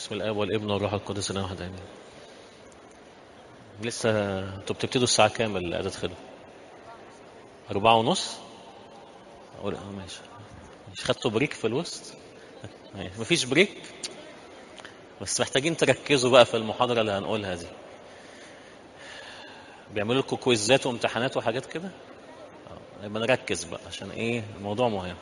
بسم الاب والابن والروح القدس الاله واحد امين لسه انتوا بتبتدوا الساعه كام اللي تدخلوا أربعة ونص أقول اه ماشي مش خدتوا بريك في الوسط ماشي. مفيش بريك بس محتاجين تركزوا بقى في المحاضرة اللي هنقولها دي بيعملوا لكم كويزات وامتحانات وحاجات كده آه، يبقى نركز بقى عشان ايه الموضوع مهم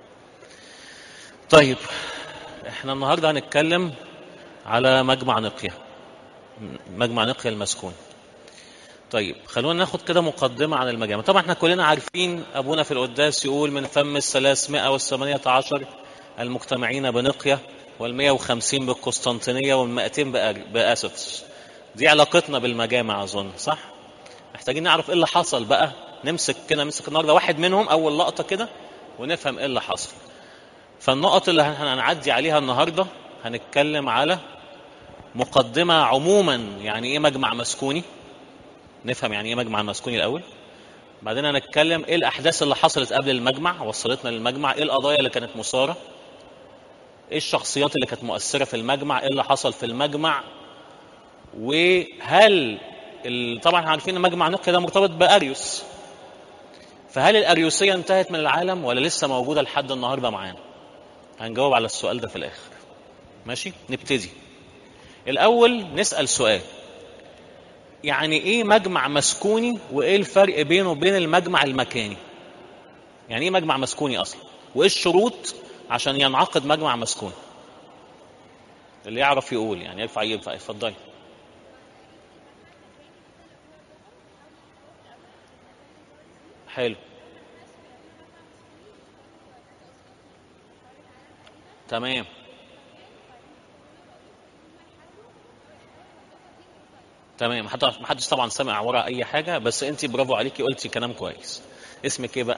طيب احنا النهارده هنتكلم على مجمع نقية مجمع نقية المسكون طيب خلونا ناخد كده مقدمة عن المجامع طبعا احنا كلنا عارفين أبونا في القداس يقول من فم الثلاثمائة والثمانية عشر المجتمعين بنقية والمية وخمسين بالقسطنطينية والمائتين بأر- بأسوس دي علاقتنا بالمجامع أظن صح؟ محتاجين نعرف ايه اللي حصل بقى نمسك كده نمسك النهارده واحد منهم أول لقطة كده ونفهم ايه اللي حصل فالنقط اللي هن- هنعدي عليها النهارده هنتكلم على مقدمة عموما يعني ايه مجمع مسكوني نفهم يعني ايه مجمع مسكوني الاول بعدين هنتكلم ايه الاحداث اللي حصلت قبل المجمع وصلتنا للمجمع ايه القضايا اللي كانت مثاره ايه الشخصيات اللي كانت مؤثره في المجمع ايه اللي حصل في المجمع وهل ال... طبعا عارفين ان مجمع نقيا ده مرتبط باريوس فهل الاريوسيه انتهت من العالم ولا لسه موجوده لحد النهارده معانا هنجاوب على السؤال ده في الاخر ماشي نبتدي الاول نسال سؤال يعني ايه مجمع مسكوني وايه الفرق بينه وبين المجمع المكاني يعني ايه مجمع مسكوني اصلا وايه الشروط عشان ينعقد مجمع مسكوني اللي يعرف يقول يعني ينفع ينفع اتفضلي حلو تمام تمام حتى ما حدش طبعا سمع ورا اي حاجه بس انت برافو عليكي قلتي كلام كويس اسمك ايه بقى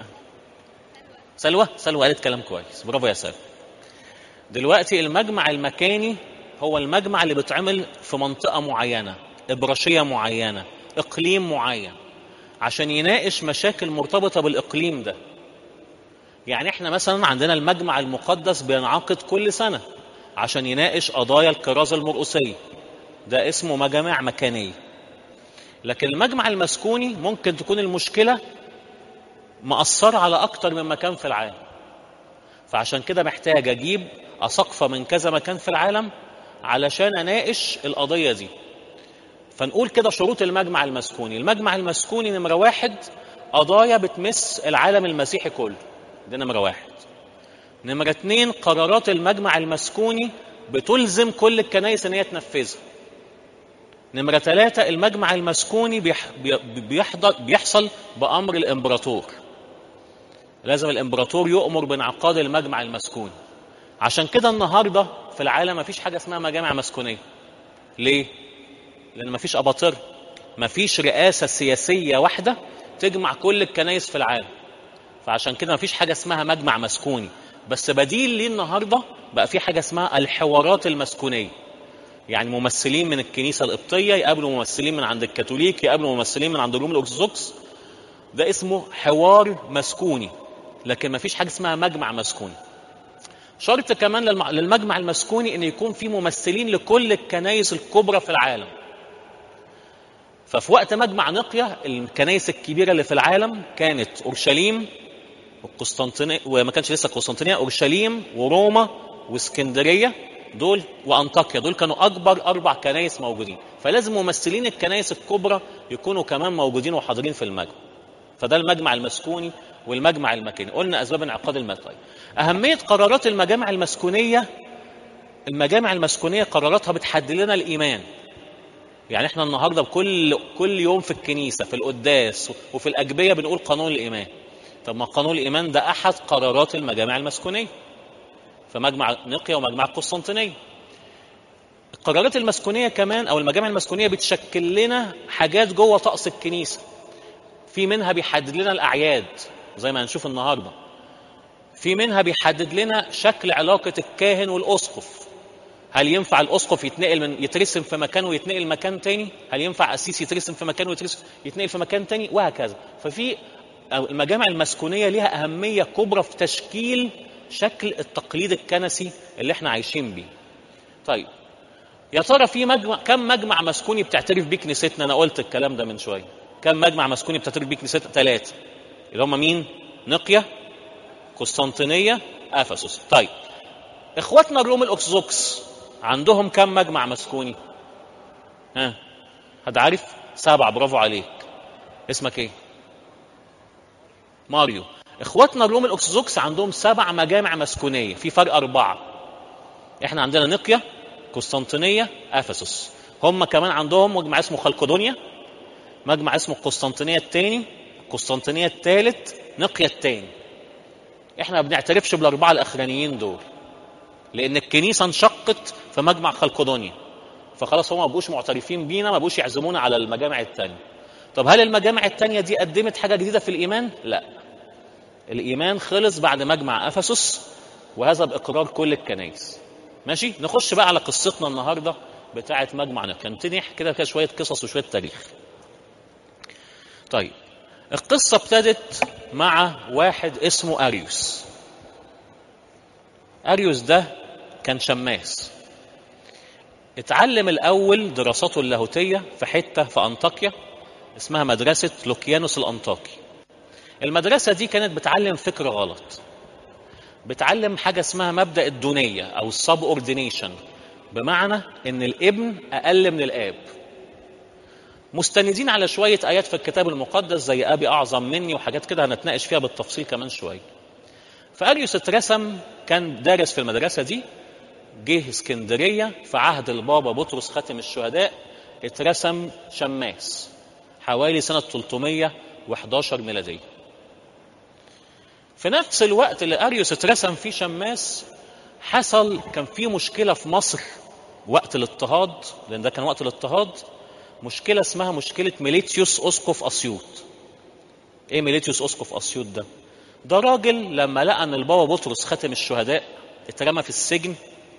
سلوى سلوى قالت كلام كويس برافو يا سلوى دلوقتي المجمع المكاني هو المجمع اللي بيتعمل في منطقه معينه ابراشيه معينه اقليم معين عشان يناقش مشاكل مرتبطه بالاقليم ده يعني احنا مثلا عندنا المجمع المقدس بينعقد كل سنه عشان يناقش قضايا الكرازه المرؤوسيه ده اسمه مجامع مكانيه لكن المجمع المسكوني ممكن تكون المشكله مأثرة على أكتر من مكان في العالم فعشان كده محتاج أجيب أساقفة من كذا مكان في العالم علشان أناقش القضية دي فنقول كده شروط المجمع المسكوني المجمع المسكوني نمرة واحد قضايا بتمس العالم المسيحي كله ده نمرة واحد نمرة اتنين قرارات المجمع المسكوني بتلزم كل الكنائس ان هي تنفذها نمرة ثلاثة المجمع المسكوني بيح... بي- بيحضر... بيحصل بأمر الإمبراطور لازم الإمبراطور يؤمر بانعقاد المجمع المسكوني عشان كده النهاردة في العالم مفيش حاجة اسمها مجامع مسكونية ليه؟ لأن مفيش أباطرة مفيش رئاسة سياسية واحدة تجمع كل الكنائس في العالم فعشان كده مفيش حاجة اسمها مجمع مسكوني بس بديل ليه النهاردة بقى في حاجة اسمها الحوارات المسكونية يعني ممثلين من الكنيسة القبطية يقابلوا ممثلين من عند الكاثوليك يقابلوا ممثلين من عند الروم الأرثوذكس ده اسمه حوار مسكوني لكن مفيش حاجة اسمها مجمع مسكوني شرط كمان للم- للمجمع المسكوني ان يكون في ممثلين لكل الكنائس الكبرى في العالم ففي وقت مجمع نقية الكنائس الكبيرة اللي في العالم كانت أورشليم والقسطنطينية وما كانش لسه قسطنطينية أورشليم وروما واسكندرية دول وأنطاكيا دول كانوا أكبر أربع كنائس موجودين فلازم ممثلين الكنائس الكبرى يكونوا كمان موجودين وحاضرين في المجمع فده المجمع المسكوني والمجمع المكاني قلنا أسباب انعقاد المجمع أهمية قرارات المجامع المسكونية المجامع المسكونية قراراتها بتحدد لنا الإيمان يعني احنا النهارده بكل كل يوم في الكنيسه في القداس وفي الاجبيه بنقول قانون الايمان طب ما قانون الايمان ده احد قرارات المجامع المسكونيه فمجمع نقيا ومجمع القسطنطينيه القرارات المسكونيه كمان او المجامع المسكونيه بتشكل لنا حاجات جوه طقس الكنيسه في منها بيحدد لنا الاعياد زي ما هنشوف النهارده في منها بيحدد لنا شكل علاقه الكاهن والاسقف هل ينفع الاسقف يتنقل من يترسم في مكان ويتنقل مكان تاني؟ هل ينفع قسيس يترسم في مكان ويترسم يتنقل في مكان تاني؟ وهكذا. ففي أو المجامع المسكونيه ليها اهميه كبرى في تشكيل شكل التقليد الكنسي اللي احنا عايشين بيه. طيب يا ترى في مجمع كم مجمع مسكوني بتعترف بيه كنيستنا انا قلت الكلام ده من شويه كم مجمع مسكوني بتعترف بيه كنيستنا ثلاثه اللي هم مين نقيه قسطنطينيه افسس طيب اخواتنا الروم الارثوذكس عندهم كم مجمع مسكوني ها حد عارف سبعه برافو عليك اسمك ايه ماريو اخواتنا الروم الارثوذكس عندهم سبع مجامع مسكونيه في فرق اربعه احنا عندنا نقيه قسطنطينيه افسس هم كمان عندهم مجمع اسمه خلقدونيا مجمع اسمه القسطنطينيه الثاني القسطنطينيه الثالث نقيه الثاني احنا ما بنعترفش بالاربعه الاخرانيين دول لان الكنيسه انشقت في مجمع خلقدونيا فخلاص هم ما بقوش معترفين بينا ما بقوش يعزمونا على المجامع الثانيه طب هل المجامع الثانيه دي قدمت حاجه جديده في الايمان لا الايمان خلص بعد مجمع افسس وهذا باقرار كل الكنائس ماشي نخش بقى على قصتنا النهارده بتاعه مجمع نقيه نبتدي نحكي كده كده شويه قصص وشويه تاريخ طيب القصه ابتدت مع واحد اسمه اريوس اريوس ده كان شماس اتعلم الاول دراساته اللاهوتيه في حته في انطاكيا اسمها مدرسه لوكيانوس الانطاكي المدرسه دي كانت بتعلم فكر غلط بتعلم حاجه اسمها مبدا الدونيه او السب اوردينيشن بمعنى ان الابن اقل من الاب مستندين على شويه ايات في الكتاب المقدس زي ابي اعظم مني وحاجات كده هنتناقش فيها بالتفصيل كمان شويه فاريوس اترسم كان دارس في المدرسه دي جه اسكندريه في عهد البابا بطرس خاتم الشهداء اترسم شماس حوالي سنه 311 ميلاديه في نفس الوقت اللي اريوس اترسم فيه شماس حصل كان في مشكله في مصر وقت الاضطهاد لان ده كان وقت الاضطهاد مشكله اسمها مشكله ميليتيوس اسقف اسيوط ايه ميليتيوس اسقف اسيوط ده ده راجل لما لقى ان البابا بطرس خاتم الشهداء اترمى في السجن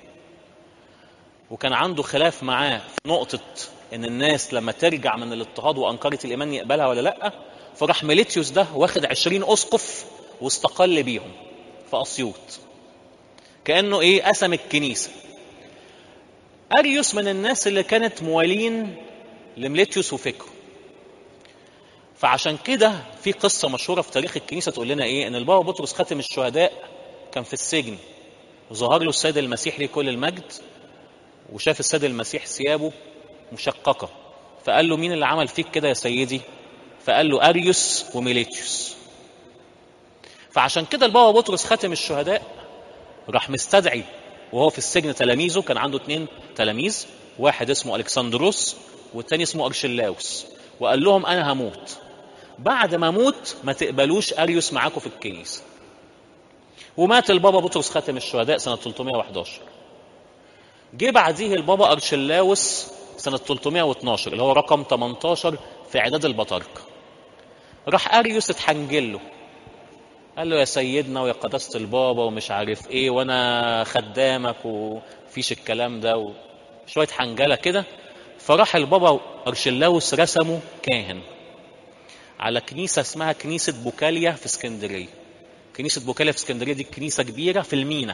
وكان عنده خلاف معاه في نقطه ان الناس لما ترجع من الاضطهاد وانكرت الايمان يقبلها ولا لا فراح ميليتيوس ده واخد عشرين اسقف واستقل بيهم في اسيوط كانه ايه قسم الكنيسه اريوس من الناس اللي كانت موالين لميليتيوس وفكره فعشان كده في قصه مشهوره في تاريخ الكنيسه تقول لنا ايه ان البابا بطرس خاتم الشهداء كان في السجن وظهر له السيد المسيح ليه كل المجد وشاف السيد المسيح ثيابه مشققه فقال له مين اللي عمل فيك كده يا سيدي فقال له اريوس وميليتيوس فعشان كده البابا بطرس خاتم الشهداء راح مستدعي وهو في السجن تلاميذه كان عنده اثنين تلاميذ واحد اسمه الكسندروس والتاني اسمه ارشلاوس وقال لهم انا هموت بعد ما اموت ما تقبلوش اريوس معاكم في الكنيسه ومات البابا بطرس خاتم الشهداء سنه 311 جه بعديه البابا ارشلاوس سنه 312 اللي هو رقم 18 في اعداد البطاركه راح اريوس اتحنجل له قال له يا سيدنا ويا قداسه البابا ومش عارف ايه وانا خدامك وفيش الكلام ده وشويه حنجله كده فراح البابا ارشلاوس رسمه كاهن على كنيسه اسمها كنيسه بوكاليا في اسكندريه كنيسه بوكاليا في اسكندريه دي كنيسه كبيره في المينا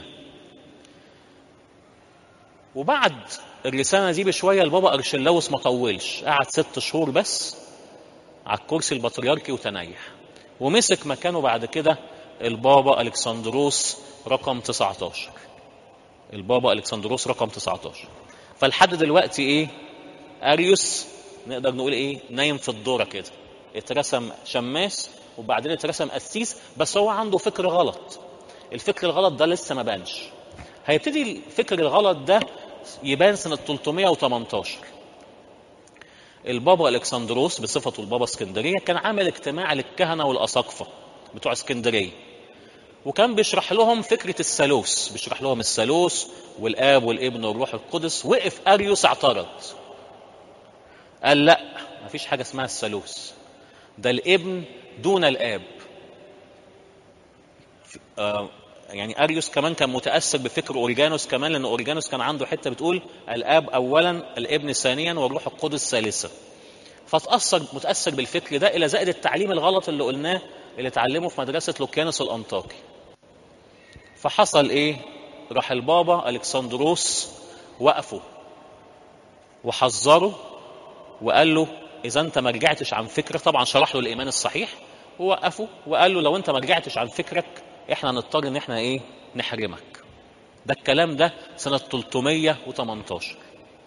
وبعد الرسالة دي بشوية البابا أرشلاوس ما طولش قعد ست شهور بس على الكرسي البطريركي وتنيح ومسك مكانه بعد كده البابا ألكسندروس رقم 19 البابا ألكسندروس رقم 19 فلحد دلوقتي إيه أريوس نقدر نقول إيه نايم في الدورة كده اترسم شماس وبعدين اترسم قسيس بس هو عنده فكر غلط الفكر الغلط ده لسه ما بانش هيبتدي الفكر الغلط ده يبان سنة 318 البابا الكسندروس بصفته البابا اسكندريه كان عامل اجتماع للكهنه والاساقفه بتوع اسكندريه وكان بيشرح لهم فكره الثالوث بيشرح لهم الثالوث والاب والابن والروح القدس وقف اريوس اعترض قال لا مفيش حاجه اسمها الثالوث ده الابن دون الاب آه يعني اريوس كمان كان متاثر بفكر اوريجانوس كمان لان اوريجانوس كان عنده حته بتقول الاب اولا الابن ثانيا والروح القدس ثالثا فتاثر متاثر بالفكر ده الى زائد التعليم الغلط اللي قلناه اللي اتعلمه في مدرسه لوكيانوس الانطاكي فحصل ايه راح البابا الكسندروس وقفوا وحذره وقال له اذا انت ما رجعتش عن فكرك طبعا شرح له الايمان الصحيح ووقفه وقال له لو انت ما رجعتش عن فكرك احنا هنضطر ان احنا ايه نحرمك ده الكلام ده سنة 318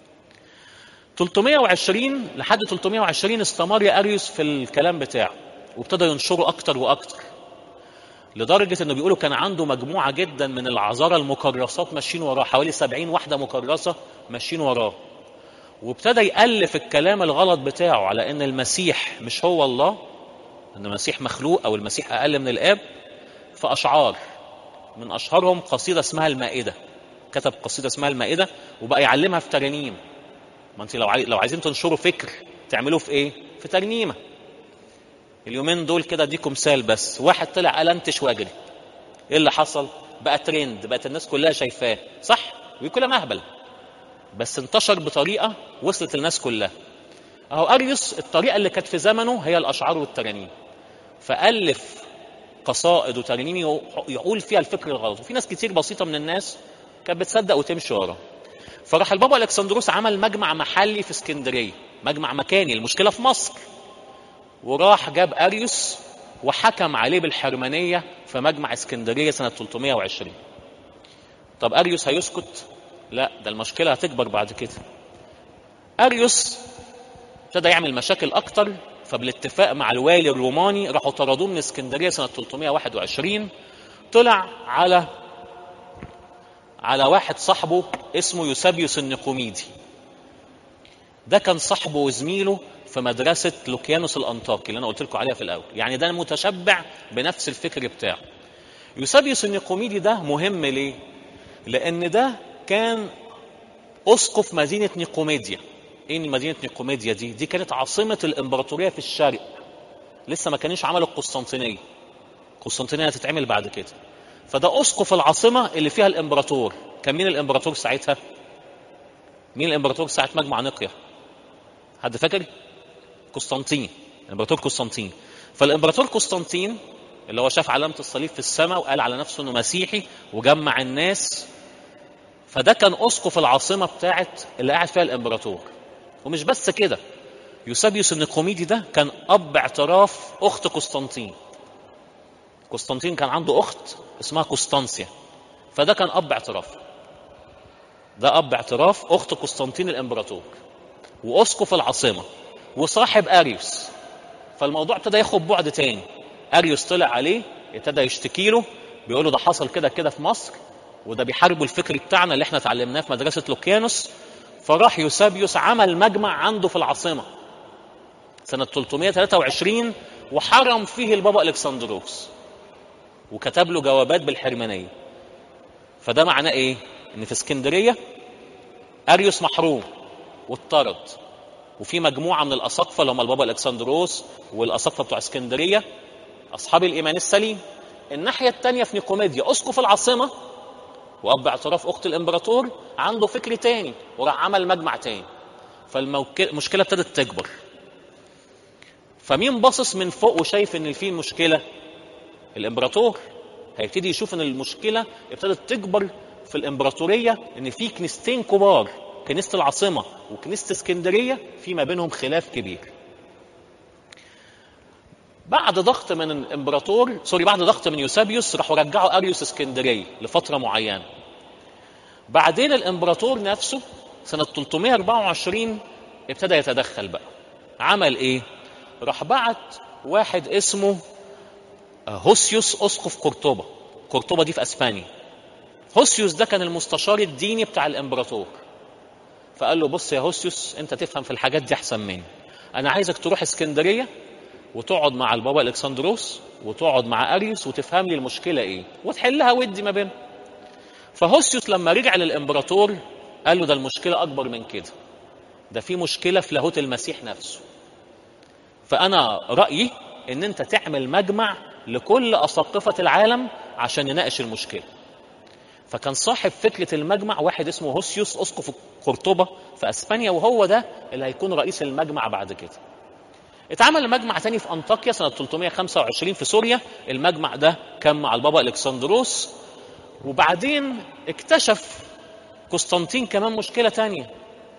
320 لحد 320 استمر اريوس في الكلام بتاعه وابتدى ينشره اكتر واكتر لدرجة انه بيقولوا كان عنده مجموعة جدا من العذارى المكرسات ماشيين وراه حوالي 70 واحدة مكرسة ماشيين وراه وابتدى يألف الكلام الغلط بتاعه على ان المسيح مش هو الله ان المسيح مخلوق او المسيح اقل من الاب في اشعار من اشهرهم قصيده اسمها المائده كتب قصيده اسمها المائده وبقى يعلمها في ترانيم ما انت لو عاي... لو عايزين تنشروا فكر تعملوه في ايه في ترنيمه اليومين دول كده اديكم مثال بس واحد طلع قال انتش واجري ايه اللي حصل بقى ترند بقت الناس كلها شايفاه صح وكلها مهبل بس انتشر بطريقه وصلت للناس كلها اهو اريوس الطريقه اللي كانت في زمنه هي الاشعار والترانيم فالف قصائد وترانيم يقول فيها الفكر الغلط وفي ناس كتير بسيطه من الناس كانت بتصدق وتمشي وراه فراح البابا الكسندروس عمل مجمع محلي في اسكندريه مجمع مكاني المشكله في مصر وراح جاب اريوس وحكم عليه بالحرمانيه في مجمع اسكندريه سنه 320 طب اريوس هيسكت لا ده المشكله هتكبر بعد كده اريوس ابتدى يعمل مشاكل اكتر فبالاتفاق مع الوالي الروماني راحوا طردوه من اسكندريه سنه 321 طلع على على واحد صاحبه اسمه يوسابيوس النقوميدي ده كان صاحبه وزميله في مدرسة لوكيانوس الأنطاكي اللي أنا قلت لكم عليها في الأول يعني ده متشبع بنفس الفكر بتاعه يوسابيوس النقوميدي ده مهم ليه؟ لأن ده كان أسقف مدينة نيقوميديا ايه مدينه نيقوميديا دي دي كانت عاصمه الامبراطوريه في الشرق لسه ما كانش عملوا القسطنطينيه القسطنطينيه هتتعمل بعد كده فده اسقف العاصمه اللي فيها الامبراطور كان مين الامبراطور ساعتها مين الامبراطور ساعه مجمع نقيه حد فاكر قسطنطين الامبراطور قسطنطين فالامبراطور قسطنطين اللي هو شاف علامه الصليب في السماء وقال على نفسه انه مسيحي وجمع الناس فده كان اسقف العاصمه بتاعت اللي قاعد فيها الامبراطور ومش بس كده يوسابيوس النقوميدي ده كان اب اعتراف اخت قسطنطين قسطنطين كان عنده اخت اسمها قسطنسيا فده كان اب اعتراف ده اب اعتراف اخت قسطنطين الامبراطور واسقف العاصمه وصاحب اريوس فالموضوع ابتدى ياخد بعد تاني اريوس طلع عليه ابتدى يشتكي له بيقول له ده حصل كده كده في مصر وده بيحاربوا الفكر بتاعنا اللي احنا اتعلمناه في مدرسه لوكيانوس فراح يوسابيوس عمل مجمع عنده في العاصمه سنه 323 وحرم فيه البابا الكسندروس وكتب له جوابات بالحرمانيه فده معناه ايه ان في اسكندريه اريوس محروم واتطرد وفي مجموعه من الاساقفه اللي هم البابا الكسندروس والاساقفه بتوع اسكندريه اصحاب الايمان السليم الناحيه الثانيه في نيقوميديا اسقف العاصمه واب اعتراف اخت الامبراطور عنده فكر تاني وراح عمل مجمع تاني فالمشكله ابتدت تكبر فمين باصص من فوق وشايف ان في مشكله الامبراطور هيبتدي يشوف ان المشكله ابتدت تكبر في الامبراطوريه ان في كنيستين كبار كنيسه العاصمه وكنيسه اسكندريه في ما بينهم خلاف كبير بعد ضغط من الامبراطور سوري بعد ضغط من يوسابيوس راحوا رجعوا اريوس اسكندريه لفتره معينه بعدين الامبراطور نفسه سنه 324 ابتدى يتدخل بقى عمل ايه راح بعت واحد اسمه هوسيوس اسقف قرطبه قرطبه دي في اسبانيا هوسيوس ده كان المستشار الديني بتاع الامبراطور فقال له بص يا هوسيوس انت تفهم في الحاجات دي احسن مني انا عايزك تروح اسكندريه وتقعد مع البابا الكسندروس وتقعد مع اريوس وتفهم لي المشكله ايه وتحلها ودي ما بينهم فهوسيوس لما رجع للامبراطور قال له ده المشكله اكبر من كده ده في مشكله في لاهوت المسيح نفسه فانا رايي ان انت تعمل مجمع لكل اساقفه العالم عشان يناقش المشكله فكان صاحب فكره المجمع واحد اسمه هوسيوس اسقف قرطبه في اسبانيا وهو ده اللي هيكون رئيس المجمع بعد كده اتعمل مجمع تاني في انطاكيا سنه 325 في سوريا المجمع ده كان مع البابا الكسندروس وبعدين اكتشف قسطنطين كمان مشكله تانية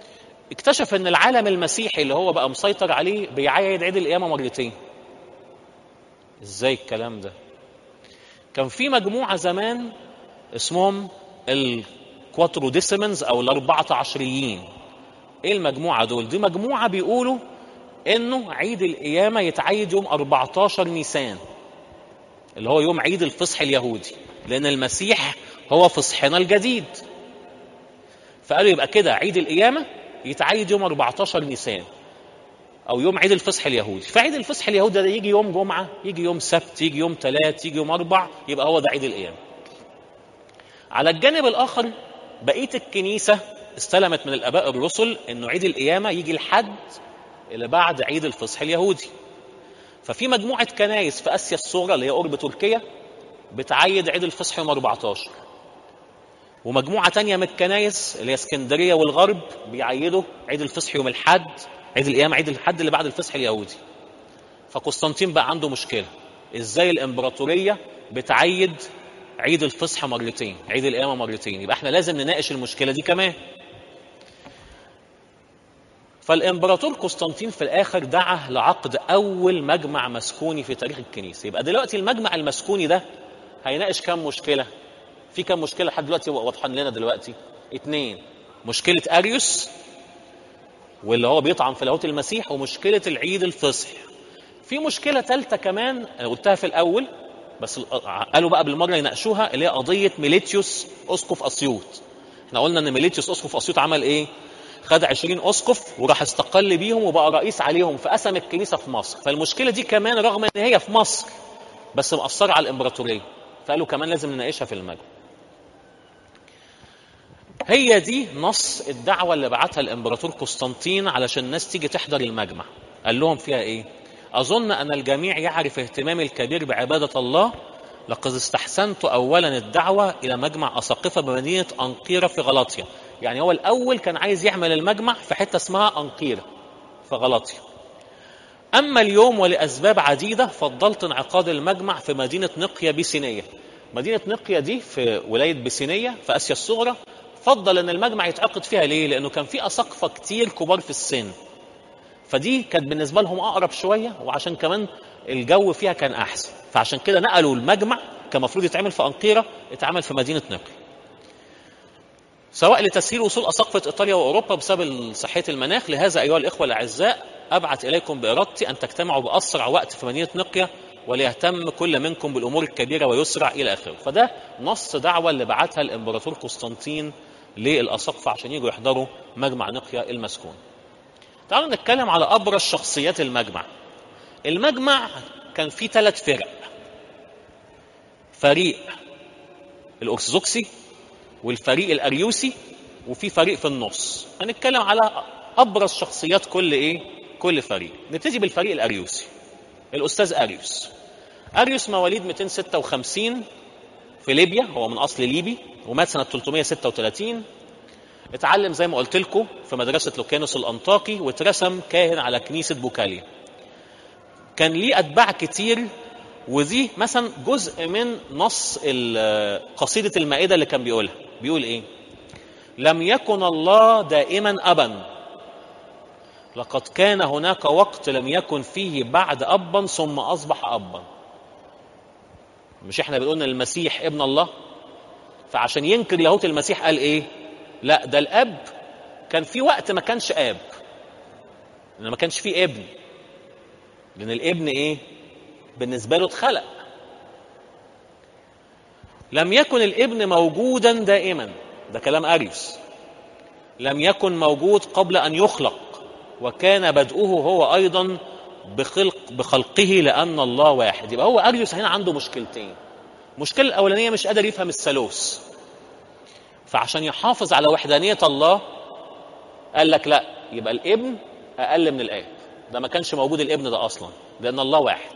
اكتشف ان العالم المسيحي اللي هو بقى مسيطر عليه بيعيد عيد القيامه مرتين ازاي الكلام ده كان في مجموعه زمان اسمهم الكواتروديسيمنز او الاربعه عشريين ايه المجموعه دول دي مجموعه بيقولوا انه عيد القيامه يتعيد يوم 14 نيسان اللي هو يوم عيد الفصح اليهودي لان المسيح هو فصحنا الجديد فقالوا يبقى كده عيد القيامه يتعيد يوم 14 نيسان او يوم عيد الفصح اليهودي فعيد الفصح اليهودي ده يجي يوم جمعه يجي يوم سبت يجي يوم ثلاث يجي يوم اربع يبقى هو ده عيد القيامه على الجانب الاخر بقيه الكنيسه استلمت من الاباء الرسل انه عيد القيامه يجي الحد اللي بعد عيد الفصح اليهودي ففي مجموعه كنايس في اسيا الصغرى اللي هي قرب تركيا بتعيد عيد الفصح يوم 14 ومجموعه تانية من الكنايس اللي هي اسكندريه والغرب بيعيدوا عيد الفصح يوم الحد عيد القيامه عيد الحد اللي بعد الفصح اليهودي فقسطنطين بقى عنده مشكله ازاي الامبراطوريه بتعيد عيد الفصح مرتين عيد القيامه مرتين يبقى احنا لازم نناقش المشكله دي كمان فالامبراطور قسطنطين في الاخر دعا لعقد اول مجمع مسكوني في تاريخ الكنيسه يبقى دلوقتي المجمع المسكوني ده هيناقش كام مشكله في كام مشكله لحد دلوقتي واضحين لنا دلوقتي اتنين مشكله اريوس واللي هو بيطعن في لاهوت المسيح ومشكله العيد الفصح في مشكله ثالثه كمان انا قلتها في الاول بس قالوا بقى بالمره يناقشوها اللي هي قضيه ميليتيوس اسقف اسيوط احنا قلنا ان ميليتيوس اسقف اسيوط عمل ايه خد 20 اسقف وراح استقل بيهم وبقى رئيس عليهم فقسم الكنيسه في مصر فالمشكله دي كمان رغم ان هي في مصر بس مأثره على الامبراطوريه فقالوا كمان لازم نناقشها في المجمع هي دي نص الدعوه اللي بعتها الامبراطور قسطنطين علشان الناس تيجي تحضر المجمع قال لهم فيها ايه اظن ان الجميع يعرف اهتمامي الكبير بعباده الله لقد استحسنت اولا الدعوه الى مجمع اساقفه بمدينه انقيره في غلاطيا يعني هو الاول كان عايز يعمل المجمع في حته اسمها انقيره في غلاطيا اما اليوم ولاسباب عديده فضلت انعقاد المجمع في مدينه نقيه بيسينيه مدينه نقيه دي في ولايه بيسينيه في اسيا الصغرى فضل ان المجمع يتعقد فيها ليه لانه كان في اساقفه كتير كبار في السن فدي كانت بالنسبه لهم اقرب شويه وعشان كمان الجو فيها كان احسن فعشان كده نقلوا المجمع كان المفروض يتعمل في انقيره اتعمل في مدينه نقي سواء لتسهيل وصول اساقفه ايطاليا واوروبا بسبب صحيه المناخ لهذا ايها الاخوه الاعزاء ابعث اليكم بارادتي ان تجتمعوا باسرع وقت في مدينه نقيه وليهتم كل منكم بالامور الكبيره ويسرع الى اخره فده نص دعوه اللي بعتها الامبراطور قسطنطين للاساقفه عشان يجوا يحضروا مجمع نقيه المسكون تعالوا نتكلم على ابرز شخصيات المجمع المجمع كان فيه ثلاث فرق فريق الارثوذكسي والفريق الاريوسي وفي فريق في النص هنتكلم على ابرز شخصيات كل ايه كل فريق نبتدي بالفريق الاريوسي الاستاذ اريوس اريوس مواليد 256 في ليبيا هو من اصل ليبي ومات سنه 336 اتعلم زي ما قلت لكم في مدرسه لوكانوس الانطاكي واترسم كاهن على كنيسه بوكاليا كان ليه اتباع كتير ودي مثلا جزء من نص قصيده المائده اللي كان بيقولها بيقول ايه لم يكن الله دائما ابا لقد كان هناك وقت لم يكن فيه بعد ابا ثم اصبح ابا مش احنا بنقول ان المسيح ابن الله فعشان ينكر لاهوت المسيح قال ايه لا ده الاب كان في وقت ما كانش اب لان ما كانش فيه ابن لان الابن ايه بالنسبه له اتخلق لم يكن الابن موجودا دائما ده كلام اريوس لم يكن موجود قبل ان يخلق وكان بدؤه هو ايضا بخلق بخلقه لان الله واحد يبقى هو اريوس هنا عنده مشكلتين المشكله الاولانيه مش قادر يفهم الثالوث فعشان يحافظ على وحدانيه الله قال لك لا يبقى الابن اقل من الاب ده ما كانش موجود الابن ده اصلا لان الله واحد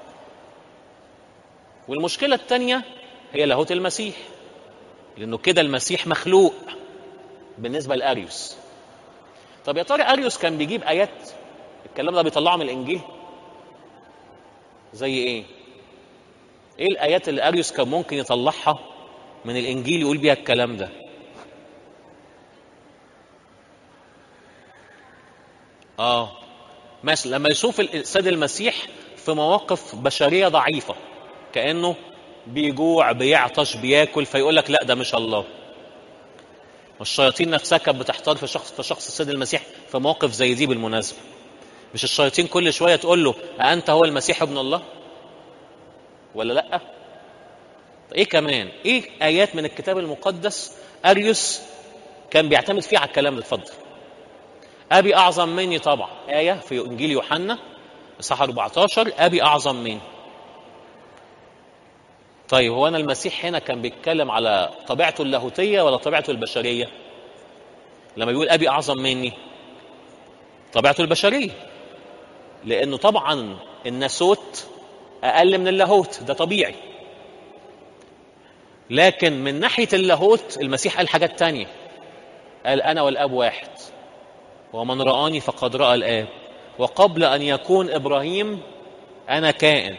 والمشكله الثانيه هي لاهوت المسيح لانه كده المسيح مخلوق بالنسبه لاريوس طب يا ترى اريوس كان بيجيب ايات الكلام ده بيطلعه من الانجيل زي ايه ايه الايات اللي اريوس كان ممكن يطلعها من الانجيل يقول بيها الكلام ده اه ماشي لما يشوف السيد المسيح في مواقف بشريه ضعيفه كانه بيجوع بيعطش بياكل فيقول لك لا ده مش الله والشياطين نفسها كانت بتحتار في شخص في شخص السيد المسيح في مواقف زي دي بالمناسبه مش الشياطين كل شويه تقول له أأنت هو المسيح ابن الله ولا لا ايه كمان ايه ايات من الكتاب المقدس اريوس كان بيعتمد فيها على الكلام ده اتفضل ابي اعظم مني طبعا ايه في انجيل يوحنا اصحاح 14 ابي اعظم مني طيب هو انا المسيح هنا كان بيتكلم على طبيعته اللاهوتيه ولا طبيعته البشريه لما بيقول ابي اعظم مني طبيعته البشريه لانه طبعا الناسوت اقل من اللاهوت ده طبيعي لكن من ناحيه اللاهوت المسيح قال حاجات تانية قال انا والاب واحد ومن رآني فقد رأى الآب وقبل أن يكون إبراهيم أنا كائن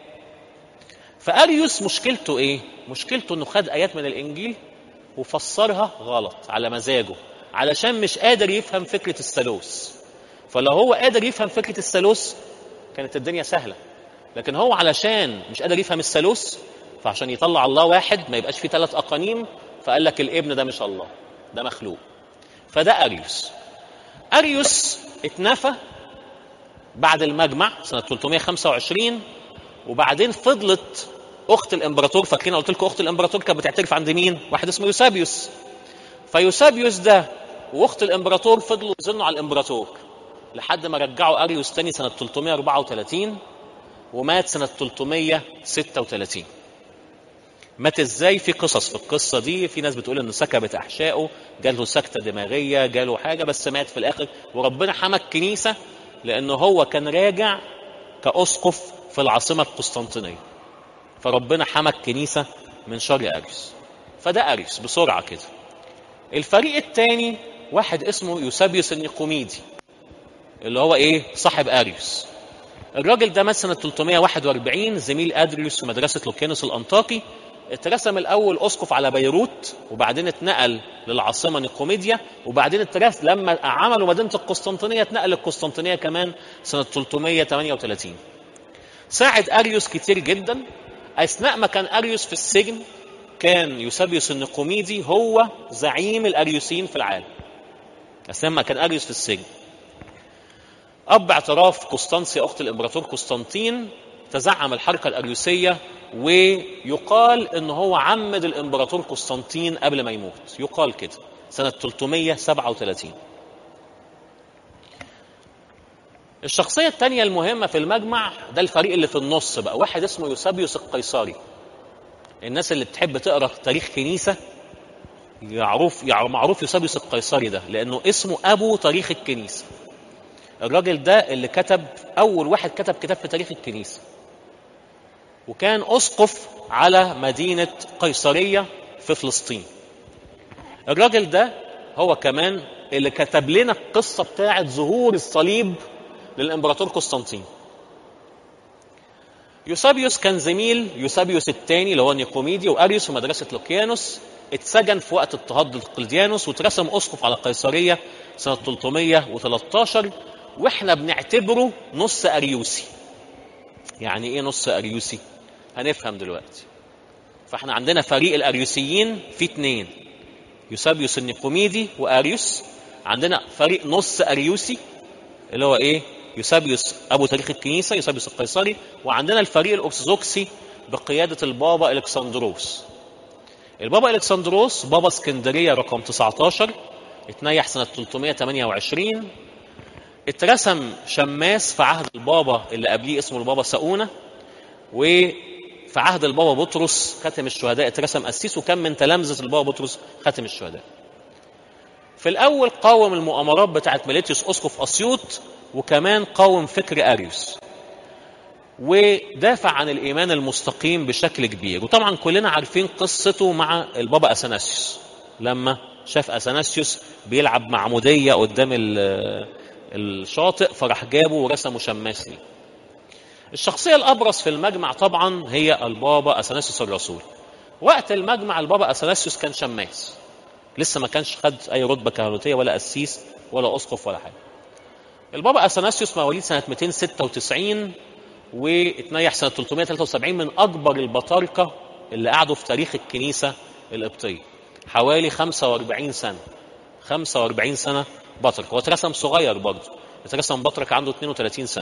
فأريوس مشكلته إيه؟ مشكلته إنه خد آيات من الإنجيل وفسرها غلط على مزاجه علشان مش قادر يفهم فكرة الثالوث فلو هو قادر يفهم فكرة الثالوث كانت الدنيا سهلة لكن هو علشان مش قادر يفهم الثالوث فعشان يطلع الله واحد ما يبقاش فيه ثلاث أقانيم فقال لك الابن ده مش الله ده مخلوق فده أريوس أريوس اتنفى بعد المجمع سنة 325 وبعدين فضلت أخت الإمبراطور فاكرين قلت لكم أخت الإمبراطور كانت بتعترف عند مين؟ واحد اسمه يوسابيوس فيوسابيوس ده وأخت الإمبراطور فضلوا يزنوا على الإمبراطور لحد ما رجعوا أريوس تاني سنة 334 ومات سنة 336 مات ازاي في قصص في القصه دي في ناس بتقول انه سكبت احشائه جاله سكته دماغيه جاله حاجه بس مات في الاخر وربنا حمى الكنيسه لانه هو كان راجع كاسقف في العاصمه القسطنطينيه فربنا حمى الكنيسه من شر اريوس فده اريوس بسرعه كده الفريق الثاني واحد اسمه يوسابيوس النيقوميدي اللي هو ايه صاحب اريوس الراجل ده مات سنه 341 زميل ادريوس في مدرسه لوكيانوس الانطاكي اترسم الاول اسقف على بيروت وبعدين اتنقل للعاصمه نيقوميديا وبعدين اترس لما عملوا مدينه القسطنطينيه اتنقل للقسطنطينيه كمان سنه 338 ساعد اريوس كتير جدا اثناء ما كان اريوس في السجن كان يوسابيوس النيقوميدي هو زعيم الاريوسيين في العالم اثناء ما كان اريوس في السجن اب اعتراف قسطنطيا اخت الامبراطور قسطنطين تزعم الحركه الاريوسيه ويقال ان هو عمد الامبراطور قسطنطين قبل ما يموت يقال كده سنه 337 الشخصية الثانية المهمة في المجمع ده الفريق اللي في النص بقى واحد اسمه يوسابيوس القيصري الناس اللي بتحب تقرا تاريخ كنيسة يعرف معروف يوسابيوس القيصري ده لأنه اسمه أبو تاريخ الكنيسة الراجل ده اللي كتب أول واحد كتب كتاب في تاريخ الكنيسة وكان أسقف على مدينة قيصرية في فلسطين الراجل ده هو كمان اللي كتب لنا القصة بتاعة ظهور الصليب للإمبراطور قسطنطين يوسابيوس كان زميل يوسابيوس الثاني اللي هو نيقوميدي واريوس في مدرسه لوكيانوس اتسجن في وقت اضطهاد القلديانوس واترسم اسقف على قيصريه سنه 313 واحنا بنعتبره نص اريوسي يعني ايه نص اريوسي هنفهم دلوقتي فاحنا عندنا فريق الاريوسيين في اثنين يوسابيوس النيقوميدي واريوس عندنا فريق نص اريوسي اللي هو ايه يوسابيوس ابو تاريخ الكنيسه يوسابيوس القيصري وعندنا الفريق الارثوذكسي بقياده البابا الكسندروس البابا الكسندروس بابا اسكندريه رقم 19 اتنيح سنه 328 اترسم شماس في عهد البابا اللي قبليه اسمه البابا ساونا وفي عهد البابا بطرس ختم الشهداء اترسم قسيس وكان من تلامذه البابا بطرس ختم الشهداء في الاول قاوم المؤامرات بتاعت ميليتيوس اسقف اسيوط وكمان قاوم فكر اريوس ودافع عن الايمان المستقيم بشكل كبير وطبعا كلنا عارفين قصته مع البابا اثناسيوس لما شاف اثناسيوس بيلعب معموديه قدام الشاطئ فراح جابه ورسمه شماس ليه الشخصيه الابرز في المجمع طبعا هي البابا اثناسيوس الرسول وقت المجمع البابا اثناسيوس كان شماس لسه ما كانش خد اي رتبه كهنوتيه ولا قسيس ولا اسقف ولا حاجه البابا اثناسيوس مواليد سنه 296 واتنيح سنه 373 من اكبر البطاركه اللي قعدوا في تاريخ الكنيسه القبطيه حوالي 45 سنه 45 سنه بطرك هو اترسم صغير برضه اترسم بطرك عنده 32 سنه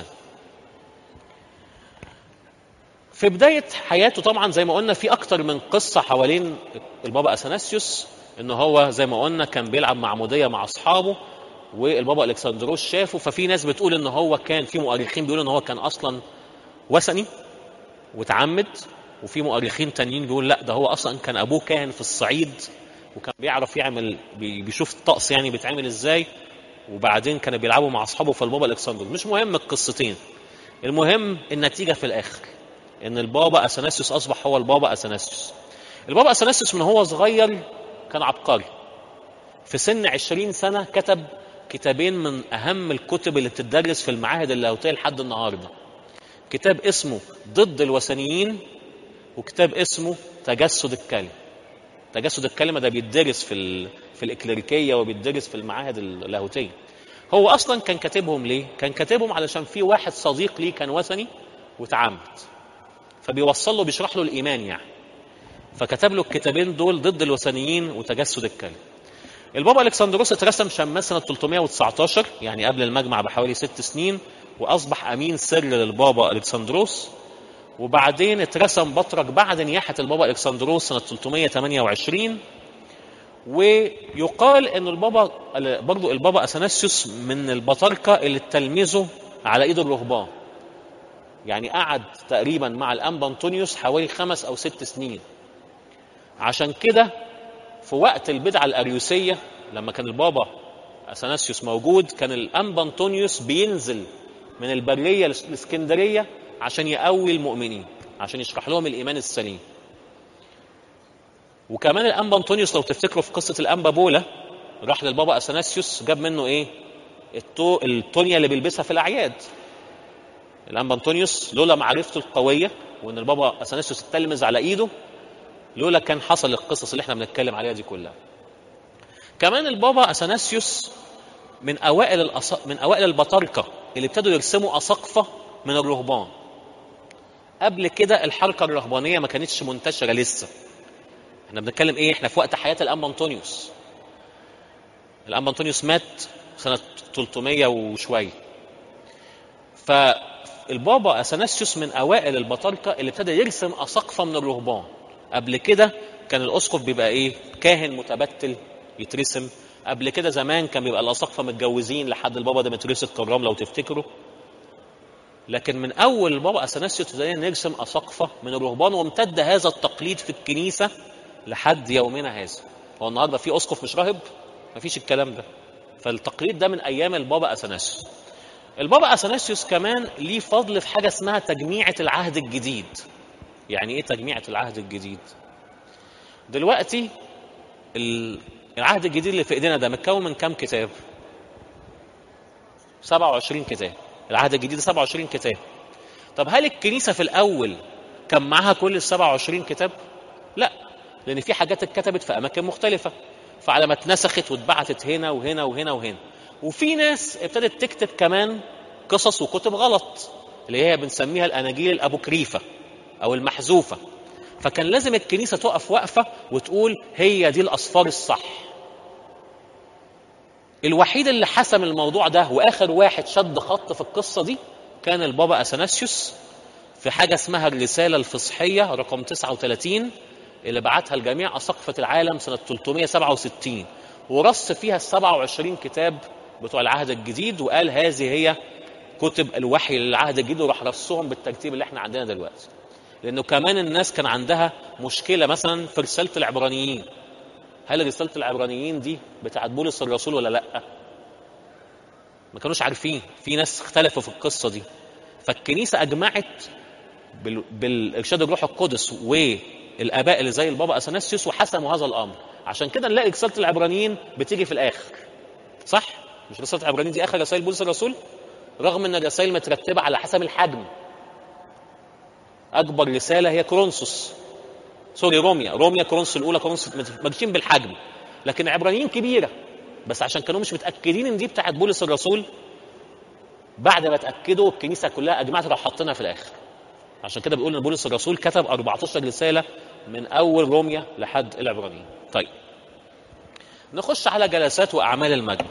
في بداية حياته طبعا زي ما قلنا في أكتر من قصة حوالين البابا أثناسيوس إن هو زي ما قلنا كان بيلعب معمودية مع أصحابه والبابا الكسندروس شافه ففي ناس بتقول ان هو كان في مؤرخين بيقولوا ان هو كان اصلا وثني وتعمد وفي مؤرخين تانيين بيقول لا ده هو اصلا كان ابوه كاهن في الصعيد وكان بيعرف يعمل بي- بيشوف الطقس يعني بيتعمل ازاي وبعدين كانوا بيلعبوا مع اصحابه في البابا الكسندروس مش مهم القصتين المهم النتيجه في الاخر ان البابا اثناسيوس اصبح هو البابا اثناسيوس البابا اثناسيوس من هو صغير كان عبقري في سن 20 سنه كتب كتابين من اهم الكتب اللي بتدرس في المعاهد اللاهوتيه لحد النهارده كتاب اسمه ضد الوثنيين وكتاب اسمه تجسد الكلمه تجسد الكلمه ده بيدرس في ال... في الاكليريكيه وبيدرس في المعاهد اللاهوتيه هو اصلا كان كاتبهم ليه كان كاتبهم علشان في واحد صديق ليه كان وثني وتعمد فبيوصل له بيشرح له الايمان يعني فكتب له الكتابين دول ضد الوثنيين وتجسد الكلمه البابا الكسندروس اترسم شماس سنه 319 يعني قبل المجمع بحوالي ست سنين واصبح امين سر للبابا الكسندروس وبعدين اترسم بطرك بعد نياحه البابا الكسندروس سنه 328 ويقال ان البابا برضو البابا اثناسيوس من البطاركه اللي تلمذه على ايد الرهبان يعني قعد تقريبا مع الانبا انطونيوس حوالي خمس او ست سنين عشان كده في وقت البدعه الاريوسيه لما كان البابا اثناسيوس موجود كان الانبا انطونيوس بينزل من البريه الاسكندريه عشان يقوي المؤمنين عشان يشرح لهم الايمان السليم وكمان الانبا انطونيوس لو تفتكروا في قصه الانبا بولا راح للبابا اثناسيوس جاب منه ايه التو التونيا اللي بيلبسها في الاعياد الانبا انطونيوس لولا معرفته القويه وان البابا اثناسيوس اتلمذ على ايده لولا كان حصل القصص اللي احنا بنتكلم عليها دي كلها كمان البابا اثناسيوس من اوائل الأص... من اوائل البطاركه اللي ابتدوا يرسموا اساقفه من الرهبان قبل كده الحركه الرهبانيه ما كانتش منتشره لسه احنا بنتكلم ايه احنا في وقت حياه الانبا انطونيوس الانبا انطونيوس مات سنه 300 وشويه فالبابا اثناسيوس من اوائل البطاركه اللي ابتدى يرسم اساقفه من الرهبان قبل كده كان الاسقف بيبقى ايه كاهن متبتل يترسم قبل كده زمان كان بيبقى الاساقفه متجوزين لحد البابا ده مترسم كرام لو تفتكروا لكن من اول البابا اثناسيوس ابتدينا نرسم اساقفه من الرهبان وامتد هذا التقليد في الكنيسه لحد يومنا هذا هو النهارده في اسقف مش راهب مفيش الكلام ده فالتقليد ده من ايام البابا اثناسيوس البابا اثناسيوس كمان ليه فضل في حاجه اسمها تجميعه العهد الجديد يعني ايه تجميعة العهد الجديد دلوقتي العهد الجديد اللي في ايدينا ده متكون من كام كتاب 27 كتاب العهد الجديد 27 كتاب طب هل الكنيسة في الأول كان معاها كل ال 27 كتاب؟ لا لأن في حاجات اتكتبت في أماكن مختلفة فعلى ما اتنسخت واتبعتت هنا وهنا وهنا وهنا وفي ناس ابتدت تكتب كمان قصص وكتب غلط اللي هي بنسميها الأناجيل الأبوكريفة او المحذوفه فكان لازم الكنيسه تقف وقفه وتقول هي دي الاصفار الصح الوحيد اللي حسم الموضوع ده واخر واحد شد خط في القصه دي كان البابا اثناسيوس في حاجه اسمها الرساله الفصحيه رقم 39 اللي بعتها لجميع اساقفه العالم سنه 367 ورص فيها ال 27 كتاب بتوع العهد الجديد وقال هذه هي كتب الوحي للعهد الجديد وراح رصهم بالترتيب اللي احنا عندنا دلوقتي لانه كمان الناس كان عندها مشكله مثلا في رساله العبرانيين هل رساله العبرانيين دي بتاعت بولس الرسول ولا لا ما كانوش عارفين في ناس اختلفوا في القصه دي فالكنيسه اجمعت بال... بالارشاد الروح القدس والاباء اللي زي البابا اثناسيوس وحسموا هذا الامر عشان كده نلاقي رساله العبرانيين بتيجي في الاخر صح مش رساله العبرانيين دي اخر رسائل بولس الرسول رغم ان الرسائل مترتبه على حسب الحجم اكبر رساله هي كورنثوس سوري روميا روميا كورنثوس الاولى كورنثوس ماشيين بالحجم لكن عبرانيين كبيره بس عشان كانوا مش متاكدين ان دي بتاعت بولس الرسول بعد ما اتاكدوا الكنيسه كلها اجمعت راح حاطينها في الاخر عشان كده بيقول ان بولس الرسول كتب 14 رساله من اول روميا لحد العبرانيين طيب نخش على جلسات واعمال المجمع